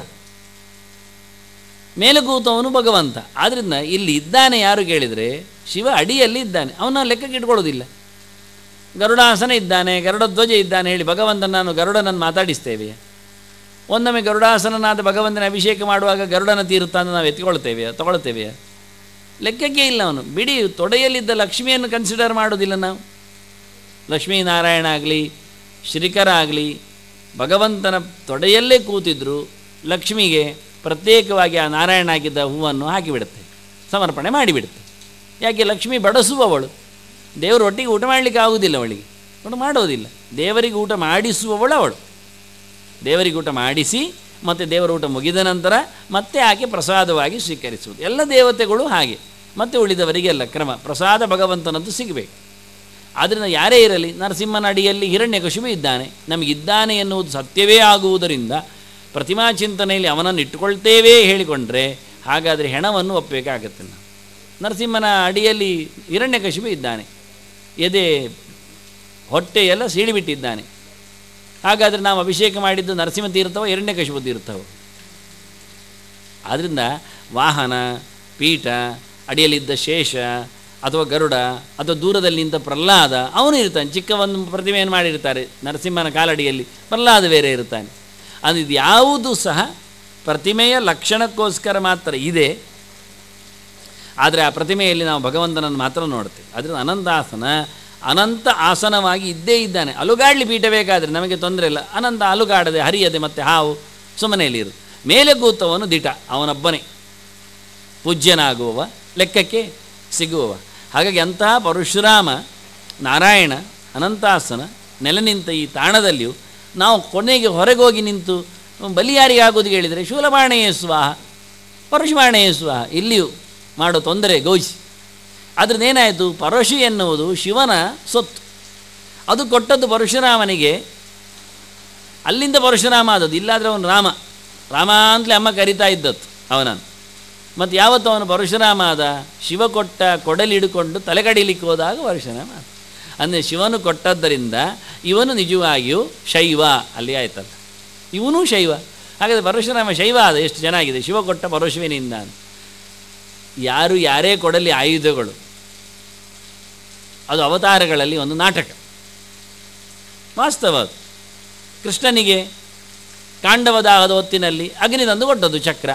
ಮೇಲೆ ಕೂತವನು ಭಗವಂತ ಆದ್ದರಿಂದ ಇಲ್ಲಿ ಇದ್ದಾನೆ ಯಾರು ಕೇಳಿದರೆ ಶಿವ ಅಡಿಯಲ್ಲಿ ಇದ್ದಾನೆ ಅವನ ಲೆಕ್ಕಕ್ಕೆ ಇಟ್ಕೊಳ್ಳೋದಿಲ್ಲ ಗರುಡಾಸನ ಇದ್ದಾನೆ ಗರುಡ ಧ್ವಜ ಇದ್ದಾನೆ ಹೇಳಿ ಭಗವಂತನ ನಾನು ಗರುಡನನ್ನು ಮಾತಾಡಿಸ್ತೇವೆ ಒಂದೊಮ್ಮೆ ಗರುಡಾಸನನಾದ ಭಗವಂತನ ಅಭಿಷೇಕ ಮಾಡುವಾಗ ಗರುಡನ ತೀರ್ಥವನ್ನು ನಾವು ಎತ್ಕೊಳ್ತೇವೆ ತಗೊಳ್ತೇವೆ ಲೆಕ್ಕಕ್ಕೆ ಇಲ್ಲ ಅವನು ಬಿಡಿ ತೊಡೆಯಲ್ಲಿದ್ದ ಲಕ್ಷ್ಮಿಯನ್ನು ಕನ್ಸಿಡರ್ ಮಾಡೋದಿಲ್ಲ ನಾವು ಲಕ್ಷ್ಮೀನಾರಾಯಣ ಆಗಲಿ ಶ್ರೀಕರ ಆಗಲಿ ಭಗವಂತನ ತೊಡೆಯಲ್ಲೇ ಕೂತಿದ್ರು ಲಕ್ಷ್ಮಿಗೆ ಪ್ರತ್ಯೇಕವಾಗಿ ಆ ನಾರಾಯಣ ಹಾಕಿದ್ದ ಹೂವನ್ನು ಹಾಕಿಬಿಡುತ್ತೆ ಸಮರ್ಪಣೆ ಮಾಡಿಬಿಡುತ್ತೆ ಯಾಕೆ ಲಕ್ಷ್ಮಿ ಬಡಿಸುವವಳು ದೇವರು ಒಟ್ಟಿಗೆ ಊಟ ಮಾಡಲಿಕ್ಕೆ ಆಗುವುದಿಲ್ಲ ಅವಳಿಗೆ ಊಟ ಮಾಡೋದಿಲ್ಲ ದೇವರಿಗೆ ಊಟ ಮಾಡಿಸುವವಳು ಅವಳು ದೇವರಿಗೆ ಊಟ ಮಾಡಿಸಿ ಮತ್ತು ದೇವರ ಊಟ ಮುಗಿದ ನಂತರ ಮತ್ತೆ ಆಕೆ ಪ್ರಸಾದವಾಗಿ ಸ್ವೀಕರಿಸುವುದು ಎಲ್ಲ ದೇವತೆಗಳು ಹಾಗೆ ಮತ್ತೆ ಉಳಿದವರಿಗೆಲ್ಲ ಕ್ರಮ ಪ್ರಸಾದ ಭಗವಂತನದ್ದು ಸಿಗಬೇಕು ಆದ್ದರಿಂದ ಯಾರೇ ಇರಲಿ ನರಸಿಂಹನ ಅಡಿಯಲ್ಲಿ ಹಿರಣ್ಯಕಶಿಪು ಇದ್ದಾನೆ ನಮಗಿದ್ದಾನೆ ಎನ್ನುವುದು ಸತ್ಯವೇ ಆಗುವುದರಿಂದ ಪ್ರತಿಮಾ ಚಿಂತನೆಯಲ್ಲಿ ಅವನನ್ನು ಇಟ್ಟುಕೊಳ್ತೇವೆ ಹೇಳಿಕೊಂಡ್ರೆ ಹಾಗಾದರೆ ಹೆಣವನ್ನು ಒಪ್ಪಬೇಕಾಗತ್ತೆ ನಾವು ನರಸಿಂಹನ ಅಡಿಯಲ್ಲಿ ಹಿರಣ್ಯಕಶಿಪು ಇದ್ದಾನೆ ಎದೆ ಹೊಟ್ಟೆ ಎಲ್ಲ ಸೀಳಿಬಿಟ್ಟಿದ್ದಾನೆ ಹಾಗಾದರೆ ನಾವು ಅಭಿಷೇಕ ಮಾಡಿದ್ದು ನರಸಿಂಹ ತೀರ್ಥವೋ ಹಿರಣ್ಯಕಶಿಪು ತೀರ್ಥವೋ ಆದ್ದರಿಂದ ವಾಹನ ಪೀಠ ಅಡಿಯಲ್ಲಿದ್ದ ಶೇಷ ಅಥವಾ ಗರುಡ ಅಥವಾ ದೂರದಲ್ಲಿ ನಿಂತ ಪ್ರಹ್ಲಾದ ಅವನು ಇರ್ತಾನೆ ಚಿಕ್ಕ ಒಂದು ಪ್ರತಿಮೆಯನ್ನು ಮಾಡಿರ್ತಾರೆ ನರಸಿಂಹನ ಕಾಲಡಿಯಲ್ಲಿ ಪ್ರಹ್ಲಾದ ಬೇರೆ ಇರ್ತಾನೆ ಅದು ಇದು ಯಾವುದು ಸಹ ಪ್ರತಿಮೆಯ ಲಕ್ಷಣಕ್ಕೋಸ್ಕರ ಮಾತ್ರ ಇದೆ ಆದರೆ ಆ ಪ್ರತಿಮೆಯಲ್ಲಿ ನಾವು ಭಗವಂತನನ್ನು ಮಾತ್ರ ನೋಡ್ತೇವೆ ಅದರಿಂದ ಅನಂತಾಸನ ಅನಂತ ಆಸನವಾಗಿ ಇದ್ದೇ ಇದ್ದಾನೆ ಅಲುಗಾಡಲಿ ಪೀಠ ಬೇಕಾದರೆ ನಮಗೆ ತೊಂದರೆ ಇಲ್ಲ ಅನಂತ ಅಲುಗಾಡದೆ ಹರಿಯದೆ ಮತ್ತು ಹಾವು ಸುಮ್ಮನೆಯಲ್ಲಿರು ಮೇಲೆ ಕೂತವನು ದಿಟ ಅವನೊಬ್ಬನೇ ಪೂಜ್ಯನಾಗುವವ ಲೆಕ್ಕಕ್ಕೆ ಸಿಗುವವ ಹಾಗಾಗಿ ಅಂತಹ ಪರಶುರಾಮ ನಾರಾಯಣ ಅನಂತಾಸನ ನೆಲೆ ನಿಂತ ಈ ತಾಣದಲ್ಲಿಯೂ ನಾವು ಕೊನೆಗೆ ಹೊರಗೆ ಹೋಗಿ ನಿಂತು ಬಲಿಯಾರಿಗೆ ಆಗೋದು ಹೇಳಿದರೆ ಶೂಲಬಾಣೆಯೇ ಸ್ವಾಹ ಪರಶುಬಾಣೆಯೇ ಸ್ವಾಹ ಇಲ್ಲಿಯೂ ಮಾಡೋ ತೊಂದರೆ ಗೋಚಿ ಅದ್ರದ್ದು ಏನಾಯಿತು ಪರಶು ಎನ್ನುವುದು ಶಿವನ ಸೊತ್ತು ಅದು ಕೊಟ್ಟದ್ದು ಪರಶುರಾಮನಿಗೆ ಅಲ್ಲಿಂದ ಪರಶುರಾಮ ಆದದ್ದು ಇಲ್ಲಾದರೆ ಅವನು ರಾಮ ರಾಮ ಅಂತಲೇ ಅಮ್ಮ ಕರಿತಾ ಇದ್ದದ್ದು ಅವನನ್ನು ಮತ್ತು ಯಾವತ್ತು ಅವನು ಪರಶುರಾಮ ಆದ ಶಿವ ಕೊಟ್ಟ ಕೊಡಲಿಡ್ಕೊಂಡು ತಲೆ ಕಡಿಲಿಕ್ಕೆ ಹೋದಾಗ ಪರಶುರಾಮ ಆದ ಅಂದರೆ ಶಿವನು ಕೊಟ್ಟದ್ದರಿಂದ ಇವನು ನಿಜವಾಗಿಯೂ ಶೈವ ಅಲ್ಲಿ ಆಯ್ತಲ್ಲ ಇವನು ಶೈವ ಹಾಗಾದರೆ ಪರಶುರಾಮ ಶೈವ ಆದ ಎಷ್ಟು ಚೆನ್ನಾಗಿದೆ ಶಿವ ಕೊಟ್ಟ ಪರಶುವಿನಿಂದ ಅಂತ ಯಾರು ಯಾರೇ ಕೊಡಲಿ ಆಯುಧಗಳು ಅದು ಅವತಾರಗಳಲ್ಲಿ ಒಂದು ನಾಟಕ ವಾಸ್ತವ ಅದು ಕೃಷ್ಣನಿಗೆ ಕಾಂಡವದಾಗದ ಹೊತ್ತಿನಲ್ಲಿ ಅಗ್ನಿ ತಂದು ಕೊಟ್ಟದ್ದು ಚಕ್ರ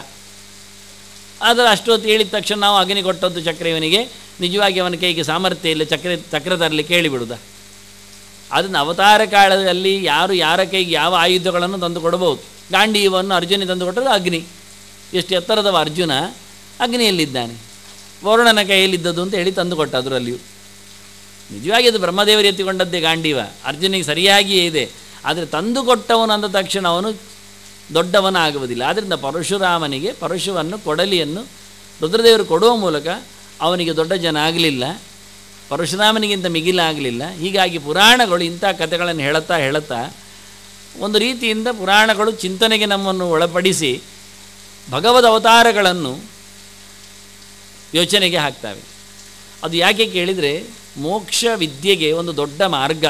ಆದರೆ ಅಷ್ಟೊತ್ತು ಹೇಳಿದ ತಕ್ಷಣ ನಾವು ಅಗ್ನಿ ಕೊಟ್ಟದ್ದು ಚಕ್ರ ಇವನಿಗೆ ನಿಜವಾಗಿ ಅವನ ಕೈಗೆ ಸಾಮರ್ಥ್ಯ ಇಲ್ಲ ಚಕ್ರ ಚಕ್ರ ತರಲಿ ಕೇಳಿಬಿಡುದ ಅದನ್ನು ಅವತಾರ ಕಾಲದಲ್ಲಿ ಯಾರು ಯಾರ ಕೈಗೆ ಯಾವ ಆಯುಧಗಳನ್ನು ತಂದು ಕೊಡಬಹುದು ಗಾಂಡೀವನ್ನು ಅರ್ಜುನ ತಂದು ಕೊಟ್ಟದ್ದು ಅಗ್ನಿ ಎಷ್ಟು ಎತ್ತರದವ ಅರ್ಜುನ ಅಗ್ನಿಯಲ್ಲಿದ್ದಾನೆ ವರುಣನ ಕೈಯಲ್ಲಿದ್ದದ್ದು ಅಂತ ಹೇಳಿ ತಂದು ಕೊಟ್ಟ ಅದರಲ್ಲಿಯೂ ನಿಜವಾಗಿ ಅದು ಬ್ರಹ್ಮದೇವರು ಎತ್ತಿಕೊಂಡದ್ದೇ ಗಾಂಡೀವ ಅರ್ಜುನಿಗೆ ಸರಿಯಾಗಿಯೇ ಇದೆ ಆದರೆ ತಂದು ಕೊಟ್ಟವನು ಅಂದ ತಕ್ಷಣ ಅವನು ದೊಡ್ಡವನ ಆಗುವುದಿಲ್ಲ ಆದ್ದರಿಂದ ಪರಶುರಾಮನಿಗೆ ಪರಶುವನ್ನು ಕೊಡಲಿಯನ್ನು ರುದ್ರದೇವರು ಕೊಡುವ ಮೂಲಕ ಅವನಿಗೆ ದೊಡ್ಡ ಜನ ಆಗಲಿಲ್ಲ ಪರಶುರಾಮನಿಗಿಂತ ಮಿಗಿಲಾಗಲಿಲ್ಲ ಹೀಗಾಗಿ ಪುರಾಣಗಳು ಇಂಥ ಕಥೆಗಳನ್ನು ಹೇಳುತ್ತಾ ಹೇಳುತ್ತಾ ಒಂದು ರೀತಿಯಿಂದ ಪುರಾಣಗಳು ಚಿಂತನೆಗೆ ನಮ್ಮನ್ನು ಒಳಪಡಿಸಿ ಭಗವದ್ ಅವತಾರಗಳನ್ನು ಯೋಚನೆಗೆ ಹಾಕ್ತವೆ ಅದು ಯಾಕೆ ಕೇಳಿದರೆ ಮೋಕ್ಷ ವಿದ್ಯೆಗೆ ಒಂದು ದೊಡ್ಡ ಮಾರ್ಗ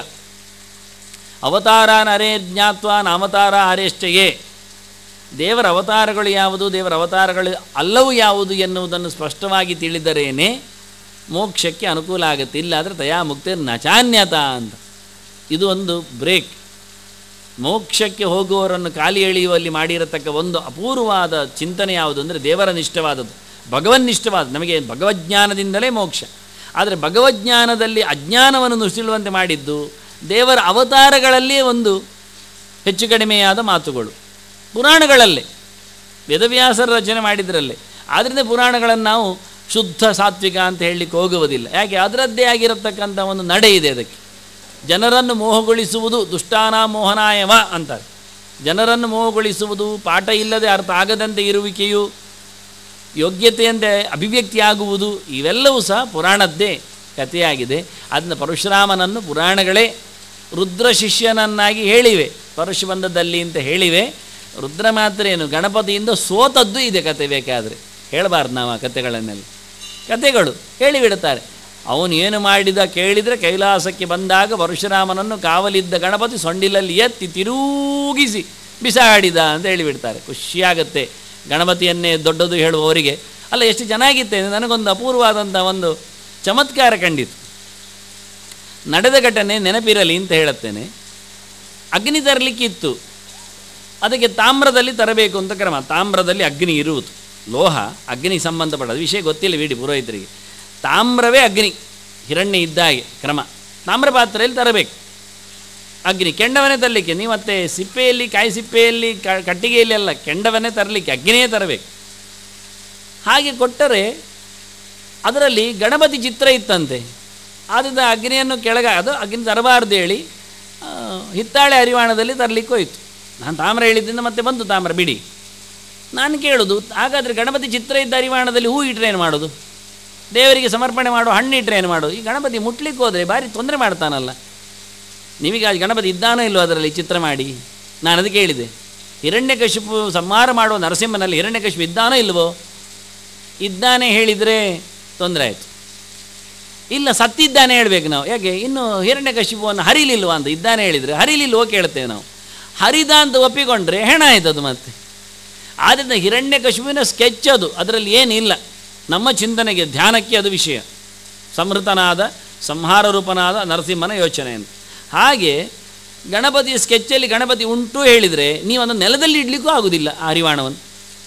ಅವತಾರ ನರೇ ಜ್ಞಾತ್ವ ನಾಮತಾರ ಹರೇಷ್ಟೆಯೇ ದೇವರ ಅವತಾರಗಳು ಯಾವುದು ದೇವರ ಅವತಾರಗಳು ಅಲ್ಲವೂ ಯಾವುದು ಎನ್ನುವುದನ್ನು ಸ್ಪಷ್ಟವಾಗಿ ತಿಳಿದರೇನೆ ಮೋಕ್ಷಕ್ಕೆ ಅನುಕೂಲ ಆಗುತ್ತೆ ಇಲ್ಲಾದರೆ ದಯಾಮುಕ್ತಿ ನಚಾನ್ಯತ ಅಂತ ಇದು ಒಂದು ಬ್ರೇಕ್ ಮೋಕ್ಷಕ್ಕೆ ಹೋಗುವವರನ್ನು ಖಾಲಿ ಎಳೆಯುವಲ್ಲಿ ಮಾಡಿರತಕ್ಕ ಒಂದು ಅಪೂರ್ವವಾದ ಚಿಂತನೆ ಯಾವುದು ಅಂದರೆ ದೇವರ ನಿಷ್ಠವಾದದ್ದು ಭಗವನ್ನಿಷ್ಠವಾದ ನಮಗೆ ಭಗವಜ್ಞಾನದಿಂದಲೇ ಮೋಕ್ಷ ಆದರೆ ಭಗವಜ್ಞಾನದಲ್ಲಿ ಅಜ್ಞಾನವನ್ನು ನುಸಿಳುವಂತೆ ಮಾಡಿದ್ದು ದೇವರ ಅವತಾರಗಳಲ್ಲೇ ಒಂದು ಹೆಚ್ಚು ಕಡಿಮೆಯಾದ ಮಾತುಗಳು ಪುರಾಣಗಳಲ್ಲೇ ವೇದವ್ಯಾಸರ ರಚನೆ ಮಾಡಿದ್ರಲ್ಲೇ ಆದ್ದರಿಂದ ಪುರಾಣಗಳನ್ನು ನಾವು ಶುದ್ಧ ಸಾತ್ವಿಕ ಅಂತ ಹೇಳಲಿಕ್ಕೆ ಹೋಗುವುದಿಲ್ಲ ಯಾಕೆ ಅದರದ್ದೇ ಆಗಿರತಕ್ಕಂಥ ಒಂದು ನಡೆ ಇದೆ ಅದಕ್ಕೆ ಜನರನ್ನು ಮೋಹಗೊಳಿಸುವುದು ದುಷ್ಟಾನ ಮೋಹನಾಯವ ಅಂತಾರೆ ಜನರನ್ನು ಮೋಹಗೊಳಿಸುವುದು ಪಾಠ ಇಲ್ಲದೆ ಅರ್ಥ ಆಗದಂತೆ ಇರುವಿಕೆಯು ಯೋಗ್ಯತೆಯಂತೆ ಅಭಿವ್ಯಕ್ತಿಯಾಗುವುದು ಇವೆಲ್ಲವೂ ಸಹ ಪುರಾಣದ್ದೇ ಕಥೆಯಾಗಿದೆ ಅದನ್ನು ಪರಶುರಾಮನನ್ನು ಪುರಾಣಗಳೇ ರುದ್ರ ಶಿಷ್ಯನನ್ನಾಗಿ ಹೇಳಿವೆ ಪರಶುಬಂಧದಲ್ಲಿ ಅಂತ ಹೇಳಿವೆ ರುದ್ರ ಮಾತ್ರ ಏನು ಗಣಪತಿಯಿಂದ ಸೋತದ್ದು ಇದೆ ಕತೆ ಬೇಕಾದರೆ ಹೇಳಬಾರ್ದು ನಾವು ಆ ಕತೆಗಳನ್ನೆಲ್ಲ ಕತೆಗಳು ಹೇಳಿಬಿಡುತ್ತಾರೆ ಅವನು ಏನು ಮಾಡಿದ ಕೇಳಿದರೆ ಕೈಲಾಸಕ್ಕೆ ಬಂದಾಗ ಪರಶುರಾಮನನ್ನು ಕಾವಲಿದ್ದ ಗಣಪತಿ ಸೊಂಡಿಲಲ್ಲಿ ಎತ್ತಿ ತಿರುಗಿಸಿ ಬಿಸಾಡಿದ ಅಂತ ಹೇಳಿಬಿಡ್ತಾರೆ ಖುಷಿಯಾಗತ್ತೆ ಗಣಪತಿಯನ್ನೇ ದೊಡ್ಡದು ಹೇಳುವವರಿಗೆ ಅಲ್ಲ ಎಷ್ಟು ಚೆನ್ನಾಗಿತ್ತೆ ನನಗೊಂದು ಅಪೂರ್ವವಾದಂಥ ಒಂದು ಚಮತ್ಕಾರ ಕಂಡಿತು ನಡೆದ ಘಟನೆ ನೆನಪಿರಲಿ ಅಂತ ಹೇಳುತ್ತೇನೆ ಅಗ್ನಿ ತರಲಿಕ್ಕಿತ್ತು ಅದಕ್ಕೆ ತಾಮ್ರದಲ್ಲಿ ತರಬೇಕು ಅಂತ ಕ್ರಮ ತಾಮ್ರದಲ್ಲಿ ಅಗ್ನಿ ಇರುವುದು ಲೋಹ ಅಗ್ನಿ ಸಂಬಂಧಪಟ್ಟದು ವಿಷಯ ಗೊತ್ತಿಲ್ಲ ಬಿಡಿ ಪುರೋಹಿತರಿಗೆ ತಾಮ್ರವೇ ಅಗ್ನಿ ಹಿರಣ್ಯ ಇದ್ದ ಹಾಗೆ ಕ್ರಮ ತಾಮ್ರ ಪಾತ್ರೆಯಲ್ಲಿ ತರಬೇಕು ಅಗ್ನಿ ಕೆಂಡವನ್ನೇ ತರಲಿಕ್ಕೆ ನೀವು ಮತ್ತೆ ಸಿಪ್ಪೆಯಲ್ಲಿ ಕಾಯಿ ಸಿಪ್ಪೆಯಲ್ಲಿ ಕ- ಕಟ್ಟಿಗೆಯಲ್ಲಿ ಅಲ್ಲ ಕೆಂಡವನ್ನೇ ತರಲಿಕ್ಕೆ ಅಗ್ನಿಯೇ ತರಬೇಕು ಹಾಗೆ ಕೊಟ್ಟರೆ ಅದರಲ್ಲಿ ಗಣಪತಿ ಚಿತ್ರ ಇತ್ತಂತೆ ಆದ್ದರಿಂದ ಅಗ್ನಿಯನ್ನು ಕೆಳಗೆ ಅದು ಅಗ್ನಿ ತರಬಾರ್ದು ಹೇಳಿ ಆ, ಹಿತ್ತಾಳೆ ಹರಿವಾಣದಲ್ಲಿ ತರಲಿಕ್ಕೆ ಹೋಯಿತು ನಾನು ತಾಮ್ರ ಹೇಳಿದ್ದರಿಂದ ಮತ್ತೆ ಬಂತು ತಾಮ್ರ ಬಿಡಿ ನಾನು ಕೇಳೋದು ಹಾಗಾದರೆ ಗಣಪತಿ ಚಿತ್ರ ಇದ್ದ ಹರಿವಾಣದಲ್ಲಿ ಹೂ ಇಟ್ಟರೆ ಏನು ಮಾಡೋದು ದೇವರಿಗೆ ಸಮರ್ಪಣೆ ಮಾಡೋ ಹಣ್ಣು ಇಟ್ಟರೆ ಏನು ಮಾಡೋದು ಈ ಗಣಪತಿ ಮುಟ್ಲಿಕ್ಕೆ ಹೋದರೆ ಭಾರಿ ತೊಂದರೆ ಮಾಡ್ತಾನಲ್ಲ ನಿಮಗೆ ಆ ಗಣಪತಿ ಇದ್ದಾನೋ ಇಲ್ಲೋ ಅದರಲ್ಲಿ ಚಿತ್ರ ಮಾಡಿ ನಾನು ಅದಕ್ಕೆ ಹೇಳಿದೆ ಹಿರಣ್ಯಕಶಿಪು ಸಂಹಾರ ಮಾಡುವ ನರಸಿಂಹನಲ್ಲಿ ಹಿರಣ್ಯಕಶಿಪು ಇದ್ದಾನೋ ಇಲ್ವೋ ಇದ್ದಾನೆ ಹೇಳಿದರೆ ತೊಂದರೆ ಆಯಿತು ಇಲ್ಲ ಸತ್ತಿದ್ದಾನೆ ಹೇಳ್ಬೇಕು ನಾವು ಯಾಕೆ ಇನ್ನು ಹಿರಣ್ಯಕಶಿಪುವನ್ನು ಹರಿಲಿಲ್ವಾ ಅಂತ ಇದ್ದಾನೆ ಹೇಳಿದರೆ ಹರಿಲಿಲ್ವೋ ಕೇಳ್ತೇವೆ ನಾವು ಹರಿದ ಅಂತ ಒಪ್ಪಿಕೊಂಡ್ರೆ ಹೆಣ ಆಯ್ತು ಅದು ಮತ್ತೆ ಆದ್ದರಿಂದ ಹಿರಣ್ಯಕಶಿಪುವಿನ ಸ್ಕೆಚ್ ಅದು ಅದರಲ್ಲಿ ಏನಿಲ್ಲ ನಮ್ಮ ಚಿಂತನೆಗೆ ಧ್ಯಾನಕ್ಕೆ ಅದು ವಿಷಯ ಸಂಹೃತನಾದ ಸಂಹಾರ ರೂಪನಾದ ನರಸಿಂಹನ ಯೋಚನೆ ಅಂತ ಹಾಗೆ ಗಣಪತಿ ಸ್ಕೆಚ್ಚಲ್ಲಿ ಗಣಪತಿ ಉಂಟು ಹೇಳಿದರೆ ನೀವು ಅದನ್ನು ನೆಲದಲ್ಲಿ ಇಡಲಿಕ್ಕೂ ಆಗುವುದಿಲ್ಲ ಆ ಹರಿವಾಣವನ್ನು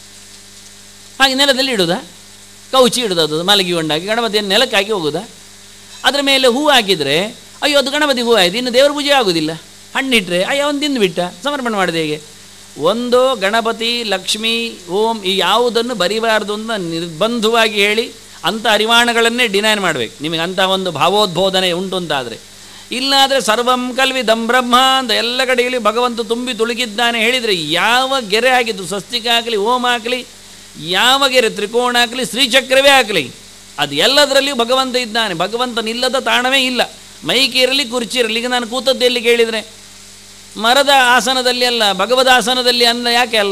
ಹಾಗೆ ನೆಲದಲ್ಲಿ ಇಡುವುದಾ ಕೌಚಿ ಇಡುದು ಅದು ಮಲಗಿ ಉಂಡಾಗಿ ಗಣಪತಿಯನ್ನು ನೆಲಕ್ಕೆ ಹಾಕಿ ಹೋಗುದಾ ಅದರ ಮೇಲೆ ಹೂ ಹಾಕಿದರೆ ಅಯ್ಯೋ ಅದು ಗಣಪತಿ ಹೂ ಆಯಿತು ಇನ್ನು ದೇವರ ಪೂಜೆ ಆಗೋದಿಲ್ಲ ಹಣ್ಣಿಟ್ರೆ ಅಯ್ಯೋ ಅವನು ತಿಂದುಬಿಟ್ಟ ಸಮರ್ಪಣೆ ಮಾಡಿದೆ ಹೇಗೆ ಒಂದು ಗಣಪತಿ ಲಕ್ಷ್ಮಿ ಓಂ ಈ ಯಾವುದನ್ನು ಬರಿಬಾರ್ದು ಅಂತ ನಿರ್ಬಂಧವಾಗಿ ಹೇಳಿ ಅಂಥ ಅರಿವಾಣಗಳನ್ನೇ ಡಿನೈನ್ ಮಾಡಬೇಕು ನಿಮಗೆ ಅಂಥ ಒಂದು ಭಾವೋದ್ಬೋಧನೆ ಉಂಟು ಅಂತಾದರೆ ಇಲ್ಲಾದರೆ ಸರ್ವಂ ಕಲ್ವಿದಂ ಬ್ರಹ್ಮ ಅಂತ ಎಲ್ಲ ಕಡೆಯಲ್ಲಿ ಭಗವಂತ ತುಂಬಿ ತುಳುಕಿದ್ದಾನೆ ಹೇಳಿದರೆ ಯಾವ ಗೆರೆ ಆಗಿದ್ದು ಸ್ವಸ್ತಿಕ ಆಗಲಿ ಓಂ ಆಗಲಿ ಯಾವ ಗೆರೆ ತ್ರಿಕೋಣ ಆಗಲಿ ಶ್ರೀಚಕ್ರವೇ ಆಗಲಿ ಅದು ಎಲ್ಲದರಲ್ಲಿಯೂ ಭಗವಂತ ಇದ್ದಾನೆ ಭಗವಂತನಿಲ್ಲದ ತಾಣವೇ ಇಲ್ಲ ಮೈಕೆ ಇರಲಿ ಕುರ್ಚಿ ಇರಲಿ ಈಗ ನಾನು ಕೂತದ್ದು ಎಲ್ಲಿ ಕೇಳಿದರೆ ಮರದ ಆಸನದಲ್ಲಿ ಅಲ್ಲ ಭಗವದ್ ಆಸನದಲ್ಲಿ ಅಲ್ಲ ಯಾಕೆ ಅಲ್ಲ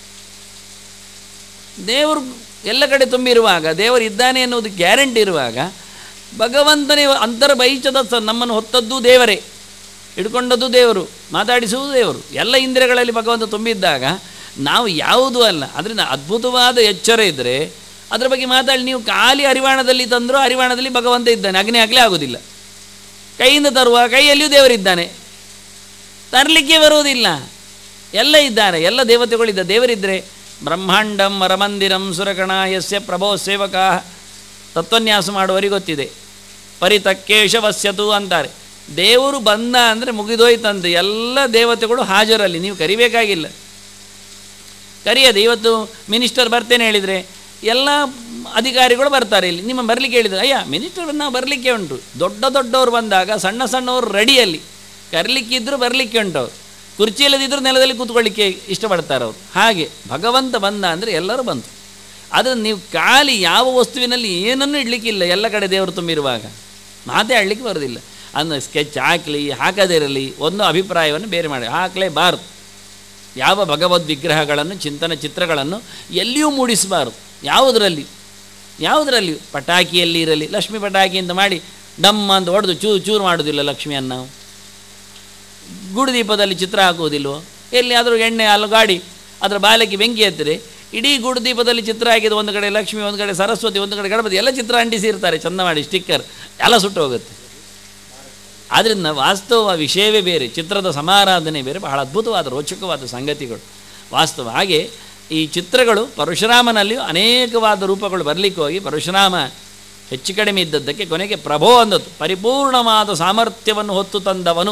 ದೇವರು ಎಲ್ಲ ಕಡೆ ತುಂಬಿರುವಾಗ ದೇವರು ಇದ್ದಾನೆ ಎನ್ನುವುದು ಗ್ಯಾರಂಟಿ ಇರುವಾಗ ಭಗವಂತನೇ ಅಂತರ ಬೈಚದ ಸ ನಮ್ಮನ್ನು ಹೊತ್ತದ್ದು ದೇವರೇ ಹಿಡ್ಕೊಂಡದ್ದು ದೇವರು ಮಾತಾಡಿಸುವುದು ದೇವರು ಎಲ್ಲ ಇಂದ್ರಿಯಗಳಲ್ಲಿ ಭಗವಂತ ತುಂಬಿದ್ದಾಗ ನಾವು ಯಾವುದೂ ಅಲ್ಲ ಅದರಿಂದ ಅದ್ಭುತವಾದ ಎಚ್ಚರ ಇದ್ದರೆ ಅದರ ಬಗ್ಗೆ ಮಾತಾಡಿ ನೀವು ಖಾಲಿ ಅರಿವಾಣದಲ್ಲಿ ತಂದರೂ ಅರಿವಾಣದಲ್ಲಿ ಭಗವಂತ ಇದ್ದಾನೆ ಅಗ್ನಿ ಆಗಲೇ ಆಗೋದಿಲ್ಲ ಕೈಯಿಂದ ತರುವ ಕೈಯಲ್ಲಿಯೂ ದೇವರಿದ್ದಾನೆ ತರಲಿಕ್ಕೆ ಬರುವುದಿಲ್ಲ ಎಲ್ಲ ಇದ್ದಾರೆ ಎಲ್ಲ ದೇವತೆಗಳಿದ್ದ ದೇವರಿದ್ದರೆ ಬ್ರಹ್ಮಾಂಡಂ ವರಮಂದಿರಂ ಸುರಗಣ ಯಸ್ಯ ಪ್ರಭೋ ಸೇವಕ ತತ್ವನ್ಯಾಸ ಮಾಡುವವರಿಗೆ ಗೊತ್ತಿದೆ ಪರಿತಕ್ಕೇಶವಸ್ಯತು ಅಂತಾರೆ ದೇವರು ಬಂದ ಅಂದರೆ ಮುಗಿದೋಯ್ತಂತೆ ಎಲ್ಲ ದೇವತೆಗಳು ಹಾಜರಲ್ಲಿ ನೀವು ಕರಿಬೇಕಾಗಿಲ್ಲ ಕರಿಯದೆ ಇವತ್ತು ಮಿನಿಸ್ಟರ್ ಬರ್ತೇನೆ ಹೇಳಿದರೆ ಎಲ್ಲ ಅಧಿಕಾರಿಗಳು ಬರ್ತಾರೆ ಇಲ್ಲಿ ನಿಮ್ಮ ಬರಲಿಕ್ಕೆ ಹೇಳಿದರೆ ಅಯ್ಯ ಮಿನಿಸ್ಟರ್ ನಾವು ಬರಲಿಕ್ಕೆ ಉಂಟು ದೊಡ್ಡ ದೊಡ್ಡವರು ಬಂದಾಗ ಸಣ್ಣ ಸಣ್ಣವರು ರೆಡಿಯಲ್ಲಿ ಕರಲಿಕ್ಕಿದ್ರು ಬರಲಿಕ್ಕೆ ಉಂಟು ಅವರು ಕುರ್ಚಿ ಇಲ್ಲದಿದ್ದರೂ ನೆಲದಲ್ಲಿ ಕೂತ್ಕೊಳ್ಳಿಕ್ಕೆ ಇಷ್ಟಪಡ್ತಾರೆ ಅವರು ಹಾಗೆ ಭಗವಂತ ಬಂದ ಅಂದರೆ ಎಲ್ಲರೂ ಬಂತು ಅದನ್ನು ನೀವು ಖಾಲಿ ಯಾವ ವಸ್ತುವಿನಲ್ಲಿ ಏನನ್ನೂ ಇಡಲಿಕ್ಕಿಲ್ಲ ಎಲ್ಲ ಕಡೆ ದೇವರು ತುಂಬಿರುವಾಗ ಮಾತೇ ಆಡಲಿಕ್ಕೆ ಬರೋದಿಲ್ಲ ಅಂದರೆ ಸ್ಕೆಚ್ ಹಾಕಲಿ ಹಾಕದೇ ಇರಲಿ ಒಂದು ಅಭಿಪ್ರಾಯವನ್ನು ಬೇರೆ ಮಾಡಿ ಹಾಕಲೇಬಾರದು ಯಾವ ಭಗವದ್ ವಿಗ್ರಹಗಳನ್ನು ಚಿಂತನ ಚಿತ್ರಗಳನ್ನು ಎಲ್ಲಿಯೂ ಮೂಡಿಸಬಾರದು ಯಾವುದರಲ್ಲಿ ಯಾವುದರಲ್ಲಿ ಪಟಾಕಿಯಲ್ಲಿ ಇರಲಿ ಲಕ್ಷ್ಮಿ ಪಟಾಕಿ ಅಂತ ಮಾಡಿ ಡಮ್ ಅಂತ ಹೊಡೆದು ಚೂರು ಚೂರು ಮಾಡೋದಿಲ್ಲ ಲಕ್ಷ್ಮಿಯನ್ನು ನಾವು ಗುಡುದೀಪದಲ್ಲಿ ಚಿತ್ರ ಹಾಕುವುದಿಲ್ವೋ ಎಲ್ಲಿಯಾದರೂ ಎಣ್ಣೆ ಅಲ್ಲ ಗಾಡಿ ಅದರ ಬಾಲಕ್ಕೆ ಬೆಂಕಿ ಎತ್ತಿದ್ರೆ ಇಡೀ ಗುಡುದೀಪದಲ್ಲಿ ಚಿತ್ರ ಹಾಕಿದ ಒಂದು ಕಡೆ ಲಕ್ಷ್ಮಿ ಒಂದು ಕಡೆ ಸರಸ್ವತಿ ಒಂದು ಕಡೆ ಗಣಪತಿ ಎಲ್ಲ ಚಿತ್ರ ಅಂಟಿಸಿರ್ತಾರೆ ಚಂದ ಮಾಡಿ ಸ್ಟಿಕ್ಕರ್ ಎಲ್ಲ ಸುಟ್ಟು ಹೋಗುತ್ತೆ ಆದ್ದರಿಂದ ವಾಸ್ತವ ವಿಷಯವೇ ಬೇರೆ ಚಿತ್ರದ ಸಮಾರಾಧನೆ ಬೇರೆ ಬಹಳ ಅದ್ಭುತವಾದ ರೋಚಕವಾದ ಸಂಗತಿಗಳು ವಾಸ್ತವ ಹಾಗೆ ಈ ಚಿತ್ರಗಳು ಪರಶುರಾಮನಲ್ಲಿಯೂ ಅನೇಕವಾದ ರೂಪಗಳು ಬರಲಿಕ್ಕೆ ಹೋಗಿ ಪರಶುರಾಮ ಹೆಚ್ಚು ಕಡಿಮೆ ಇದ್ದದ್ದಕ್ಕೆ ಕೊನೆಗೆ ಪ್ರಭೋ ಅಂದದ್ದು ಪರಿಪೂರ್ಣವಾದ ಸಾಮರ್ಥ್ಯವನ್ನು ಹೊತ್ತು ತಂದವನು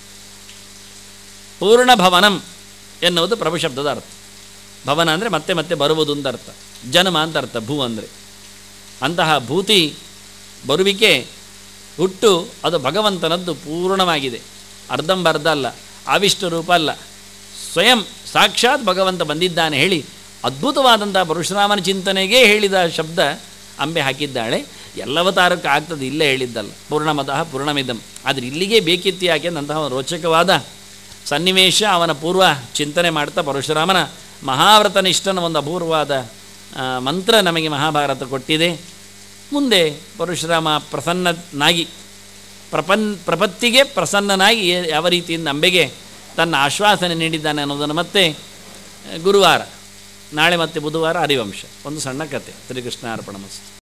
ಪೂರ್ಣ ಭವನಂ ಎನ್ನುವುದು ಪ್ರಭು ಶಬ್ದದ ಅರ್ಥ ಭವನ ಅಂದರೆ ಮತ್ತೆ ಮತ್ತೆ ಬರುವುದು ಅಂತ ಅರ್ಥ ಜನ್ಮ ಅಂತ ಅರ್ಥ ಭೂ ಅಂದರೆ ಅಂತಹ ಭೂತಿ ಬರುವಿಕೆ ಹುಟ್ಟು ಅದು ಭಗವಂತನದ್ದು ಪೂರ್ಣವಾಗಿದೆ ಅರ್ಧಂಬರ್ಧ ಅಲ್ಲ ಆವಿಷ್ಟ ರೂಪ ಅಲ್ಲ ಸ್ವಯಂ ಸಾಕ್ಷಾತ್ ಭಗವಂತ ಬಂದಿದ್ದಾನೆ ಹೇಳಿ ಅದ್ಭುತವಾದಂಥ ಪರಶುರಾಮನ ಚಿಂತನೆಗೆ ಹೇಳಿದ ಶಬ್ದ ಅಂಬೆ ಹಾಕಿದ್ದಾಳೆ ಎಲ್ಲ ಅವತಾರಕ್ಕೆ ಆಗ್ತದೆ ಇಲ್ಲೇ ಹೇಳಿದ್ದಲ್ಲ ಪೂರ್ಣಮತಃ ಪೂರ್ಣಮಿದಂ ಆದರೆ ಇಲ್ಲಿಗೆ ಬೇಕಿತ್ತು ಯಾಕೆ ಅಂತಹ ಒಂದು ರೋಚಕವಾದ ಸನ್ನಿವೇಶ ಅವನ ಪೂರ್ವ ಚಿಂತನೆ ಮಾಡ್ತಾ ಪರಶುರಾಮನ ಮಹಾವ್ರತನಿಷ್ಠನ ಒಂದು ಅಪೂರ್ವವಾದ ಆ, ಮಂತ್ರ ನಮಗೆ ಮಹಾಭಾರತ ಕೊಟ್ಟಿದೆ ಮುಂದೆ ಪರಶುರಾಮ ಪ್ರಸನ್ನನಾಗಿ ಪ್ರಪನ್ ಪ್ರಪತ್ತಿಗೆ ಪ್ರಸನ್ನನಾಗಿ ಏ- ಯಾವ ರೀತಿಯಿಂದ ಅಂಬೆಗೆ ತನ್ನ ಆಶ್ವಾಸನೆ ನೀಡಿದ್ದಾನೆ ಅನ್ನೋದನ್ನು ಮತ್ತೆ ಆ, ಗುರುವಾರ ನಾಳೆ ಮತ್ತೆ ಬುಧವಾರ ಹರಿವಂಶ ಒಂದು ಸಣ್ಣ ಕತೆ ಶ್ರೀಕೃಷ್ಣ ಅರ್ಪಣ ಮಸ್ತು